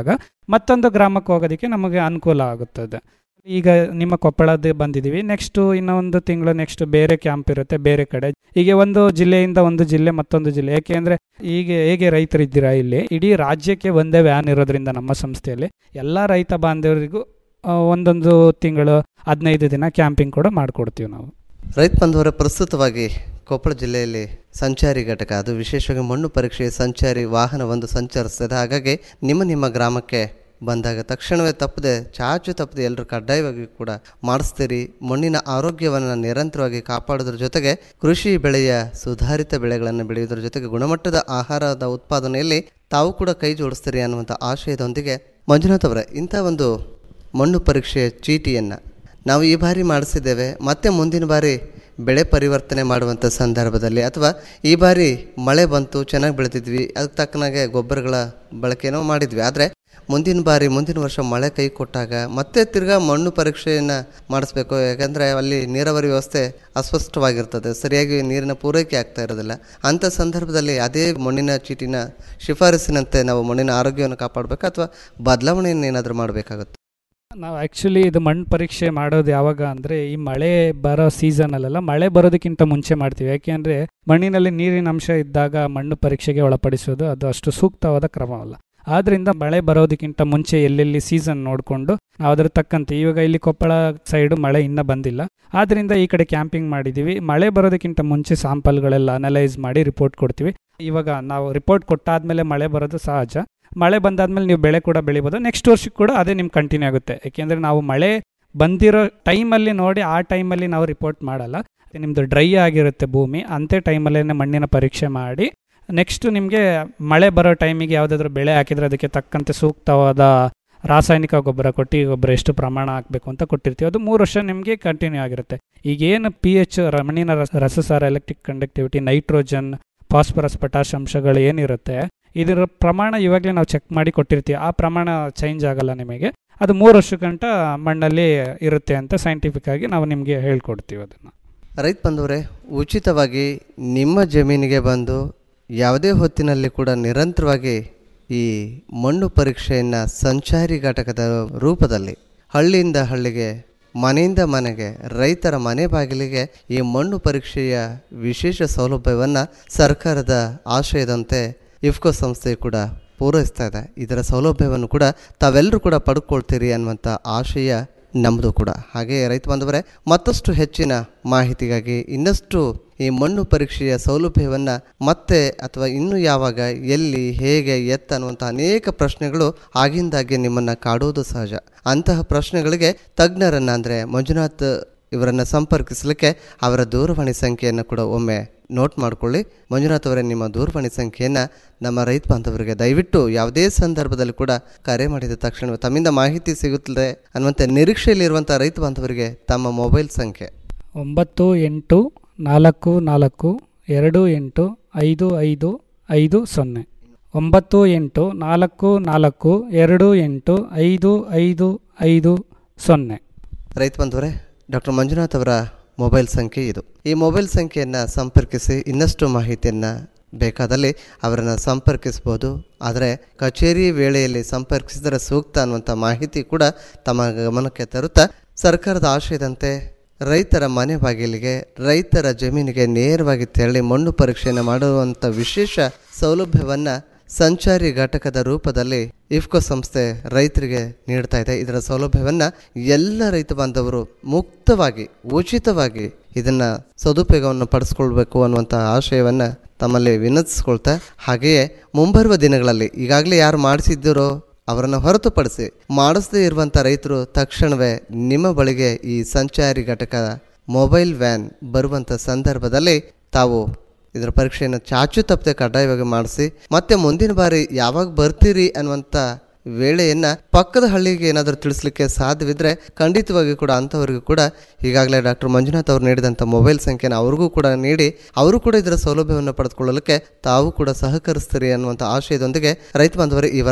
ಮತ್ತೊಂದು ಗ್ರಾಮಕ್ಕೆ ಹೋಗೋದಕ್ಕೆ ನಮಗೆ ಅನುಕೂಲ ಆಗುತ್ತದೆ ಈಗ ನಿಮ್ಮ ಕೊಪ್ಪಳದ ಬಂದಿದ್ದೀವಿ ನೆಕ್ಸ್ಟು ಇನ್ನೊಂದು ತಿಂಗಳು ನೆಕ್ಸ್ಟ್ ಬೇರೆ ಕ್ಯಾಂಪ್ ಇರುತ್ತೆ ಬೇರೆ ಕಡೆ ಹೀಗೆ ಒಂದು ಜಿಲ್ಲೆಯಿಂದ ಒಂದು ಜಿಲ್ಲೆ ಮತ್ತೊಂದು ಜಿಲ್ಲೆ ಯಾಕೆಂದರೆ ಈಗ ಹೇಗೆ ರೈತರಿದ್ದೀರಾ ಇಲ್ಲಿ ಇಡೀ ರಾಜ್ಯಕ್ಕೆ ಒಂದೇ ವ್ಯಾನ್ ಇರೋದ್ರಿಂದ ನಮ್ಮ ಸಂಸ್ಥೆಯಲ್ಲಿ ಎಲ್ಲ ರೈತ ಬಾಂಧವರಿಗೂ ಆ, ಒಂದೊಂದು ತಿಂಗಳು ಹದಿನೈದು ದಿನ ಕ್ಯಾಂಪಿಂಗ್ ಕೂಡ ಮಾಡಿಕೊಡ್ತೀವಿ ನಾವು ರೈತ ಬಂಧುವರ ಪ್ರಸ್ತುತವಾಗಿ ಕೊಪ್ಪಳ ಜಿಲ್ಲೆಯಲ್ಲಿ ಸಂಚಾರಿ ಘಟಕ ಅದು ವಿಶೇಷವಾಗಿ ಮಣ್ಣು ಪರೀಕ್ಷೆ ಸಂಚಾರಿ ವಾಹನ ಒಂದು ಸಂಚರಿಸ್ತದೆ ಹಾಗಾಗಿ ನಿಮ್ಮ ನಿಮ್ಮ ಗ್ರಾಮಕ್ಕೆ ಬಂದಾಗ ತಕ್ಷಣವೇ ತಪ್ಪದೆ ಚಾಚು ತಪ್ಪದೆ ಎಲ್ಲರೂ ಕಡ್ಡಾಯವಾಗಿ ಕೂಡ ಮಾಡಿಸ್ತೀರಿ ಮಣ್ಣಿನ ಆರೋಗ್ಯವನ್ನು ನಿರಂತರವಾಗಿ ಕಾಪಾಡೋದ್ರ ಜೊತೆಗೆ ಕೃಷಿ ಬೆಳೆಯ ಸುಧಾರಿತ ಬೆಳೆಗಳನ್ನು ಬೆಳೆಯೋದ್ರ ಜೊತೆಗೆ ಗುಣಮಟ್ಟದ ಆಹಾರದ ಉತ್ಪಾದನೆಯಲ್ಲಿ ತಾವು ಕೂಡ ಕೈ ಜೋಡಿಸ್ತೀರಿ ಅನ್ನುವಂಥ ಆಶಯದೊಂದಿಗೆ ಮಂಜುನಾಥ್ ಅವರೇ ಇಂಥ ಒಂದು ಮಣ್ಣು ಪರೀಕ್ಷೆಯ ಚೀಟಿಯನ್ನು ನಾವು ಈ ಬಾರಿ ಮಾಡಿಸಿದ್ದೇವೆ ಮತ್ತೆ ಮುಂದಿನ ಬಾರಿ ಬೆಳೆ ಪರಿವರ್ತನೆ ಮಾಡುವಂಥ ಸಂದರ್ಭದಲ್ಲಿ ಅಥವಾ ಈ ಬಾರಿ ಮಳೆ ಬಂತು ಚೆನ್ನಾಗಿ ಬೆಳೆದಿದ್ವಿ ಅದಕ್ಕೆ ತಕ್ಕನಾಗೆ ಗೊಬ್ಬರಗಳ ಬಳಕೆನೋ ಮಾಡಿದ್ವಿ ಆದರೆ ಮುಂದಿನ ಬಾರಿ ಮುಂದಿನ ವರ್ಷ ಮಳೆ ಕೈ ಕೊಟ್ಟಾಗ ಮತ್ತೆ ತಿರ್ಗಾ ಮಣ್ಣು ಪರೀಕ್ಷೆಯನ್ನು ಮಾಡಿಸ್ಬೇಕು ಯಾಕಂದರೆ ಅಲ್ಲಿ ನೀರಾವರಿ ವ್ಯವಸ್ಥೆ ಅಸ್ಪಷ್ಟವಾಗಿರ್ತದೆ ಸರಿಯಾಗಿ ನೀರಿನ ಪೂರೈಕೆ ಆಗ್ತಾ ಇರೋದಿಲ್ಲ ಅಂಥ ಸಂದರ್ಭದಲ್ಲಿ ಅದೇ ಮಣ್ಣಿನ ಚೀಟಿನ ಶಿಫಾರಸಿನಂತೆ ನಾವು ಮಣ್ಣಿನ ಆರೋಗ್ಯವನ್ನು ಕಾಪಾಡಬೇಕು ಅಥವಾ ಬದಲಾವಣೆಯನ್ನು ಏನಾದರೂ ಮಾಡಬೇಕಾಗುತ್ತೆ ನಾವು ಆ್ಯಕ್ಚುಲಿ ಇದು ಮಣ್ಣು ಪರೀಕ್ಷೆ ಮಾಡೋದು ಯಾವಾಗ ಅಂದರೆ ಈ ಮಳೆ ಬರೋ ಸೀಸನಲ್ಲೆಲ್ಲ ಮಳೆ ಬರೋದಕ್ಕಿಂತ ಮುಂಚೆ ಮಾಡ್ತೀವಿ ಯಾಕೆಂದರೆ ಮಣ್ಣಿನಲ್ಲಿ ನೀರಿನ ಅಂಶ ಇದ್ದಾಗ ಮಣ್ಣು ಪರೀಕ್ಷೆಗೆ ಒಳಪಡಿಸೋದು ಅದು ಅಷ್ಟು ಸೂಕ್ತವಾದ ಕ್ರಮವಲ್ಲ ಆದ್ದರಿಂದ ಮಳೆ ಬರೋದಕ್ಕಿಂತ ಮುಂಚೆ ಎಲ್ಲೆಲ್ಲಿ ಸೀಸನ್ ನೋಡಿಕೊಂಡು ನಾವು ಅದ್ರ ತಕ್ಕಂತೆ ಇವಾಗ ಇಲ್ಲಿ ಕೊಪ್ಪಳ ಸೈಡು ಮಳೆ ಇನ್ನೂ ಬಂದಿಲ್ಲ ಆದ್ದರಿಂದ ಈ ಕಡೆ ಕ್ಯಾಂಪಿಂಗ್ ಮಾಡಿದ್ದೀವಿ ಮಳೆ ಬರೋದಕ್ಕಿಂತ ಮುಂಚೆ ಸ್ಯಾಂಪಲ್ಗಳೆಲ್ಲ ಅನಲೈಸ್ ಮಾಡಿ ರಿಪೋರ್ಟ್ ಕೊಡ್ತೀವಿ ಇವಾಗ ನಾವು ರಿಪೋರ್ಟ್ ಕೊಟ್ಟಾದ್ಮೇಲೆ ಮಳೆ ಬರೋದು ಸಹಜ ಮಳೆ ಬಂದಾದ್ಮೇಲೆ ನೀವು ಬೆಳೆ ಕೂಡ ಬೆಳಿಬೋದು ನೆಕ್ಸ್ಟ್ ವರ್ಷಕ್ಕೆ ಕೂಡ ಅದೇ ನಿಮ್ಗೆ ಕಂಟಿನ್ಯೂ ಆಗುತ್ತೆ ಯಾಕೆಂದರೆ ನಾವು ಮಳೆ ಬಂದಿರೋ ಟೈಮಲ್ಲಿ ನೋಡಿ ಆ ಟೈಮಲ್ಲಿ ನಾವು ರಿಪೋರ್ಟ್ ಮಾಡಲ್ಲ ನಿಮ್ಮದು ಡ್ರೈ ಆಗಿರುತ್ತೆ ಭೂಮಿ ಅಂತೆ ಟೈಮಲ್ಲೇ ಮಣ್ಣಿನ ಪರೀಕ್ಷೆ ಮಾಡಿ ನೆಕ್ಸ್ಟ್ ನಿಮಗೆ ಮಳೆ ಬರೋ ಟೈಮಿಗೆ ಯಾವುದಾದ್ರೂ ಬೆಳೆ ಹಾಕಿದರೆ ಅದಕ್ಕೆ ತಕ್ಕಂತೆ ಸೂಕ್ತವಾದ ರಾಸಾಯನಿಕ ಗೊಬ್ಬರ ಕೊಟ್ಟಿಗೆ ಗೊಬ್ಬರ ಎಷ್ಟು ಪ್ರಮಾಣ ಹಾಕಬೇಕು ಅಂತ ಕೊಟ್ಟಿರ್ತೀವಿ ಅದು ಮೂರು ವರ್ಷ ನಿಮಗೆ ಕಂಟಿನ್ಯೂ ಆಗಿರುತ್ತೆ ಈಗೇನು ಪಿ ಎಚ್ ಮಣ್ಣಿನ ರಸ ರಸಸಾರ electric conductivity nitrogen phosphorus potash ಅಂಶಗಳು ಏನಿರುತ್ತೆ ಇದರ ಪ್ರಮಾಣ ಇವಾಗಲೇ ನಾವು ಚೆಕ್ ಮಾಡಿ ಕೊಟ್ಟಿರ್ತೀವಿ ಆ ಪ್ರಮಾಣ ಚೇಂಜ್ ಆಗಲ್ಲ ನಿಮಗೆ ಅದು ಮೂರು ವರ್ಷಕ್ಕಂಟ ಮಣ್ಣಲ್ಲಿ ಇರುತ್ತೆ ಅಂತ ಸೈಂಟಿಫಿಕ್ ಆಗಿ ನಾವು ನಿಮಗೆ ಹೇಳ್ಕೊಡ್ತೀವಿ ಅದನ್ನು ರೈತ ಬಂದವರೇ ಉಚಿತವಾಗಿ ನಿಮ್ಮ ಜಮೀನಿಗೆ ಬಂದು ಯಾವುದೇ ಹೊತ್ತಿನಲ್ಲಿ ಕೂಡ ನಿರಂತರವಾಗಿ ಈ ಮಣ್ಣು ಪರೀಕ್ಷೆಯನ್ನು ಸಂಚಾರಿ ಘಟಕದ ರೂಪದಲ್ಲಿ ಹಳ್ಳಿಯಿಂದ ಹಳ್ಳಿಗೆ ಮನೆಯಿಂದ ಮನೆಗೆ ರೈತರ ಮನೆ ಬಾಗಿಲಿಗೆ ಈ ಮಣ್ಣು ಪರೀಕ್ಷೆಯ ವಿಶೇಷ ಸೌಲಭ್ಯವನ್ನು ಸರ್ಕಾರದ ಆಶಯದಂತೆ ಇಫ್ಕೋ ಸಂಸ್ಥೆ ಕೂಡ ಪೂರೈಸ್ತಾ ಇದೆ ಇದರ ಸೌಲಭ್ಯವನ್ನು ಕೂಡ ತಾವೆಲ್ಲರೂ ಕೂಡ ಪಡ್ಕೊಳ್ತೀರಿ ಅನ್ನುವಂಥ ಆಶಯ ನಮ್ಮದು ಕೂಡ ಹಾಗೆ ರೈತ ಬಾಂಧವರೇ ಮತ್ತಷ್ಟು ಹೆಚ್ಚಿನ ಮಾಹಿತಿಗಾಗಿ ಇನ್ನಷ್ಟು ಈ ಮಣ್ಣು ಪರೀಕ್ಷೆಯ ಸೌಲಭ್ಯವನ್ನು ಮತ್ತೆ ಅಥವಾ ಇನ್ನು ಯಾವಾಗ ಎಲ್ಲಿ ಹೇಗೆ ಎತ್ತ ಅನ್ನುವಂಥ ಅನೇಕ ಪ್ರಶ್ನೆಗಳು ಆಗಿಂದಾಗೆ ನಿಮ್ಮನ್ನು ಕಾಡುವುದು ಸಹಜ ಅಂತಹ ಪ್ರಶ್ನೆಗಳಿಗೆ ತಜ್ಞರನ್ನು ಅಂದರೆ ಮಂಜುನಾಥ್ ಇವರನ್ನು ಸಂಪರ್ಕಿಸಲಿಕ್ಕೆ ಅವರ ದೂರವಾಣಿ ಸಂಖ್ಯೆಯನ್ನು ಕೂಡ ಒಮ್ಮೆ ನೋಟ್ ಮಾಡಿಕೊಳ್ಳಿ ಮಂಜುನಾಥ್ ಅವರೇ ನಿಮ್ಮ ದೂರವಾಣಿ ಸಂಖ್ಯೆಯನ್ನು ನಮ್ಮ ರೈತ ಬಾಂಧವರಿಗೆ ದಯವಿಟ್ಟು ಯಾವುದೇ ಸಂದರ್ಭದಲ್ಲಿ ಕೂಡ ಕರೆ ಮಾಡಿದ ತಕ್ಷಣ ತಮ್ಮಿಂದ ಮಾಹಿತಿ ಸಿಗುತ್ತದೆ ಅನ್ನುವಂಥ ನಿರೀಕ್ಷೆಯಲ್ಲಿರುವಂಥ ರೈತ ಬಾಂಧವರಿಗೆ ತಮ್ಮ ಮೊಬೈಲ್ ಸಂಖ್ಯೆ ಒಂಬತ್ತು ಎಂಟು ನಾಲ್ಕು ನಾಲ್ಕು ಎರಡು ಎಂಟು ಐದು ಐದು ಐದು ಸೊನ್ನೆ ಒಂಬತ್ತು ಎಂಟು ನಾಲ್ಕು ನಾಲ್ಕು ಎರಡು ಎಂಟು ಐದು ಐದು ಐದು ಸೊನ್ನೆ ರೈತ ಬಂಧುವರೇ ಡಾಕ್ಟರ್ ಮಂಜುನಾಥ್ ಅವರ ಮೊಬೈಲ್ ಸಂಖ್ಯೆ ಇದು ಈ ಮೊಬೈಲ್ ಸಂಖ್ಯೆಯನ್ನು ಸಂಪರ್ಕಿಸಿ ಇನ್ನಷ್ಟು ಮಾಹಿತಿಯನ್ನು ಬೇಕಾದಲ್ಲಿ ಅವರನ್ನು ಸಂಪರ್ಕಿಸ್ಬೋದು ಆದರೆ ಕಚೇರಿ ವೇಳೆಯಲ್ಲಿ ಸಂಪರ್ಕಿಸಿದರೆ ಸೂಕ್ತ ಅನ್ನುವಂಥ ಮಾಹಿತಿ ಕೂಡ ತಮ್ಮ ಗಮನಕ್ಕೆ ತರುತ್ತಾ ಸರ್ಕಾರದ ಆಶಯದಂತೆ ರೈತರ ಮನೆ ಬಾಗಿಲಿಗೆ ರೈತರ ಜಮೀನಿಗೆ ನೇರವಾಗಿ ತೆರಳಿ ಮಣ್ಣು ಪರೀಕ್ಷೆಯನ್ನು ಮಾಡುವಂಥ ವಿಶೇಷ ಸೌಲಭ್ಯವನ್ನು ಸಂಚಾರಿ ಘಟಕದ ರೂಪದಲ್ಲಿ ಇಫ್ಕೋ ಸಂಸ್ಥೆ ರೈತರಿಗೆ ನೀಡ್ತಾ ಇದೆ ಇದರ ಸೌಲಭ್ಯವನ್ನು ಎಲ್ಲ ರೈತ ಬಾಂಧವರು ಮುಕ್ತವಾಗಿ ಉಚಿತವಾಗಿ ಇದನ್ನು ಸದುಪಯೋಗವನ್ನು ಪಡಿಸ್ಕೊಳ್ಬೇಕು ಅನ್ನುವಂಥ ಆಶಯವನ್ನು ತಮ್ಮಲ್ಲಿ ವಿನಂತಿಸ್ಕೊಳ್ತಾ ಹಾಗೆಯೇ ಮುಂಬರುವ ದಿನಗಳಲ್ಲಿ ಈಗಾಗಲೇ ಯಾರು ಮಾಡಿಸಿದ್ದೀರೋ ಅವರನ್ನು ಹೊರತುಪಡಿಸಿ ಮಾಡಿಸದೇ ಇರುವಂಥ ರೈತರು ತಕ್ಷಣವೇ ನಿಮ್ಮ ಬಳಿಗೆ ಈ ಸಂಚಾರಿ ಘಟಕ ಮೊಬೈಲ್ ವ್ಯಾನ್ ಬರುವಂಥ ಸಂದರ್ಭದಲ್ಲಿ ತಾವು ಇದರ ಪರೀಕ್ಷೆಯನ್ನು ಚಾಚು ತಪ್ಪದೆ ಕಡ್ಡಾಯವಾಗಿ ಮಾಡಿಸಿ ಮತ್ತೆ ಮುಂದಿನ ಬಾರಿ ಯಾವಾಗ ಬರ್ತೀರಿ ಅನ್ನುವಂಥ ವೇಳೆಯನ್ನು ಪಕ್ಕದ ಹಳ್ಳಿಗೆ ಏನಾದರೂ ತಿಳಿಸ್ಲಿಕ್ಕೆ ಸಾಧ್ಯವಿದ್ದರೆ ಖಂಡಿತವಾಗಿ ಕೂಡ ಅಂಥವರಿಗೂ ಕೂಡ ಈಗಾಗಲೇ ಡಾಕ್ಟರ್ ಮಂಜುನಾಥ್ ಅವರು ನೀಡಿದಂಥ ಮೊಬೈಲ್ ಸಂಖ್ಯೆನ ಅವ್ರಿಗೂ ಕೂಡ ನೀಡಿ ಅವರು ಕೂಡ ಇದರ ಸೌಲಭ್ಯವನ್ನು ಪಡೆದುಕೊಳ್ಳಲಿಕ್ಕೆ ತಾವು ಕೂಡ ಸಹಕರಿಸ್ತೀರಿ ಅನ್ನುವಂಥ ಆಶಯದೊಂದಿಗೆ ರೈತ ಬಾಂಧವರು ಈ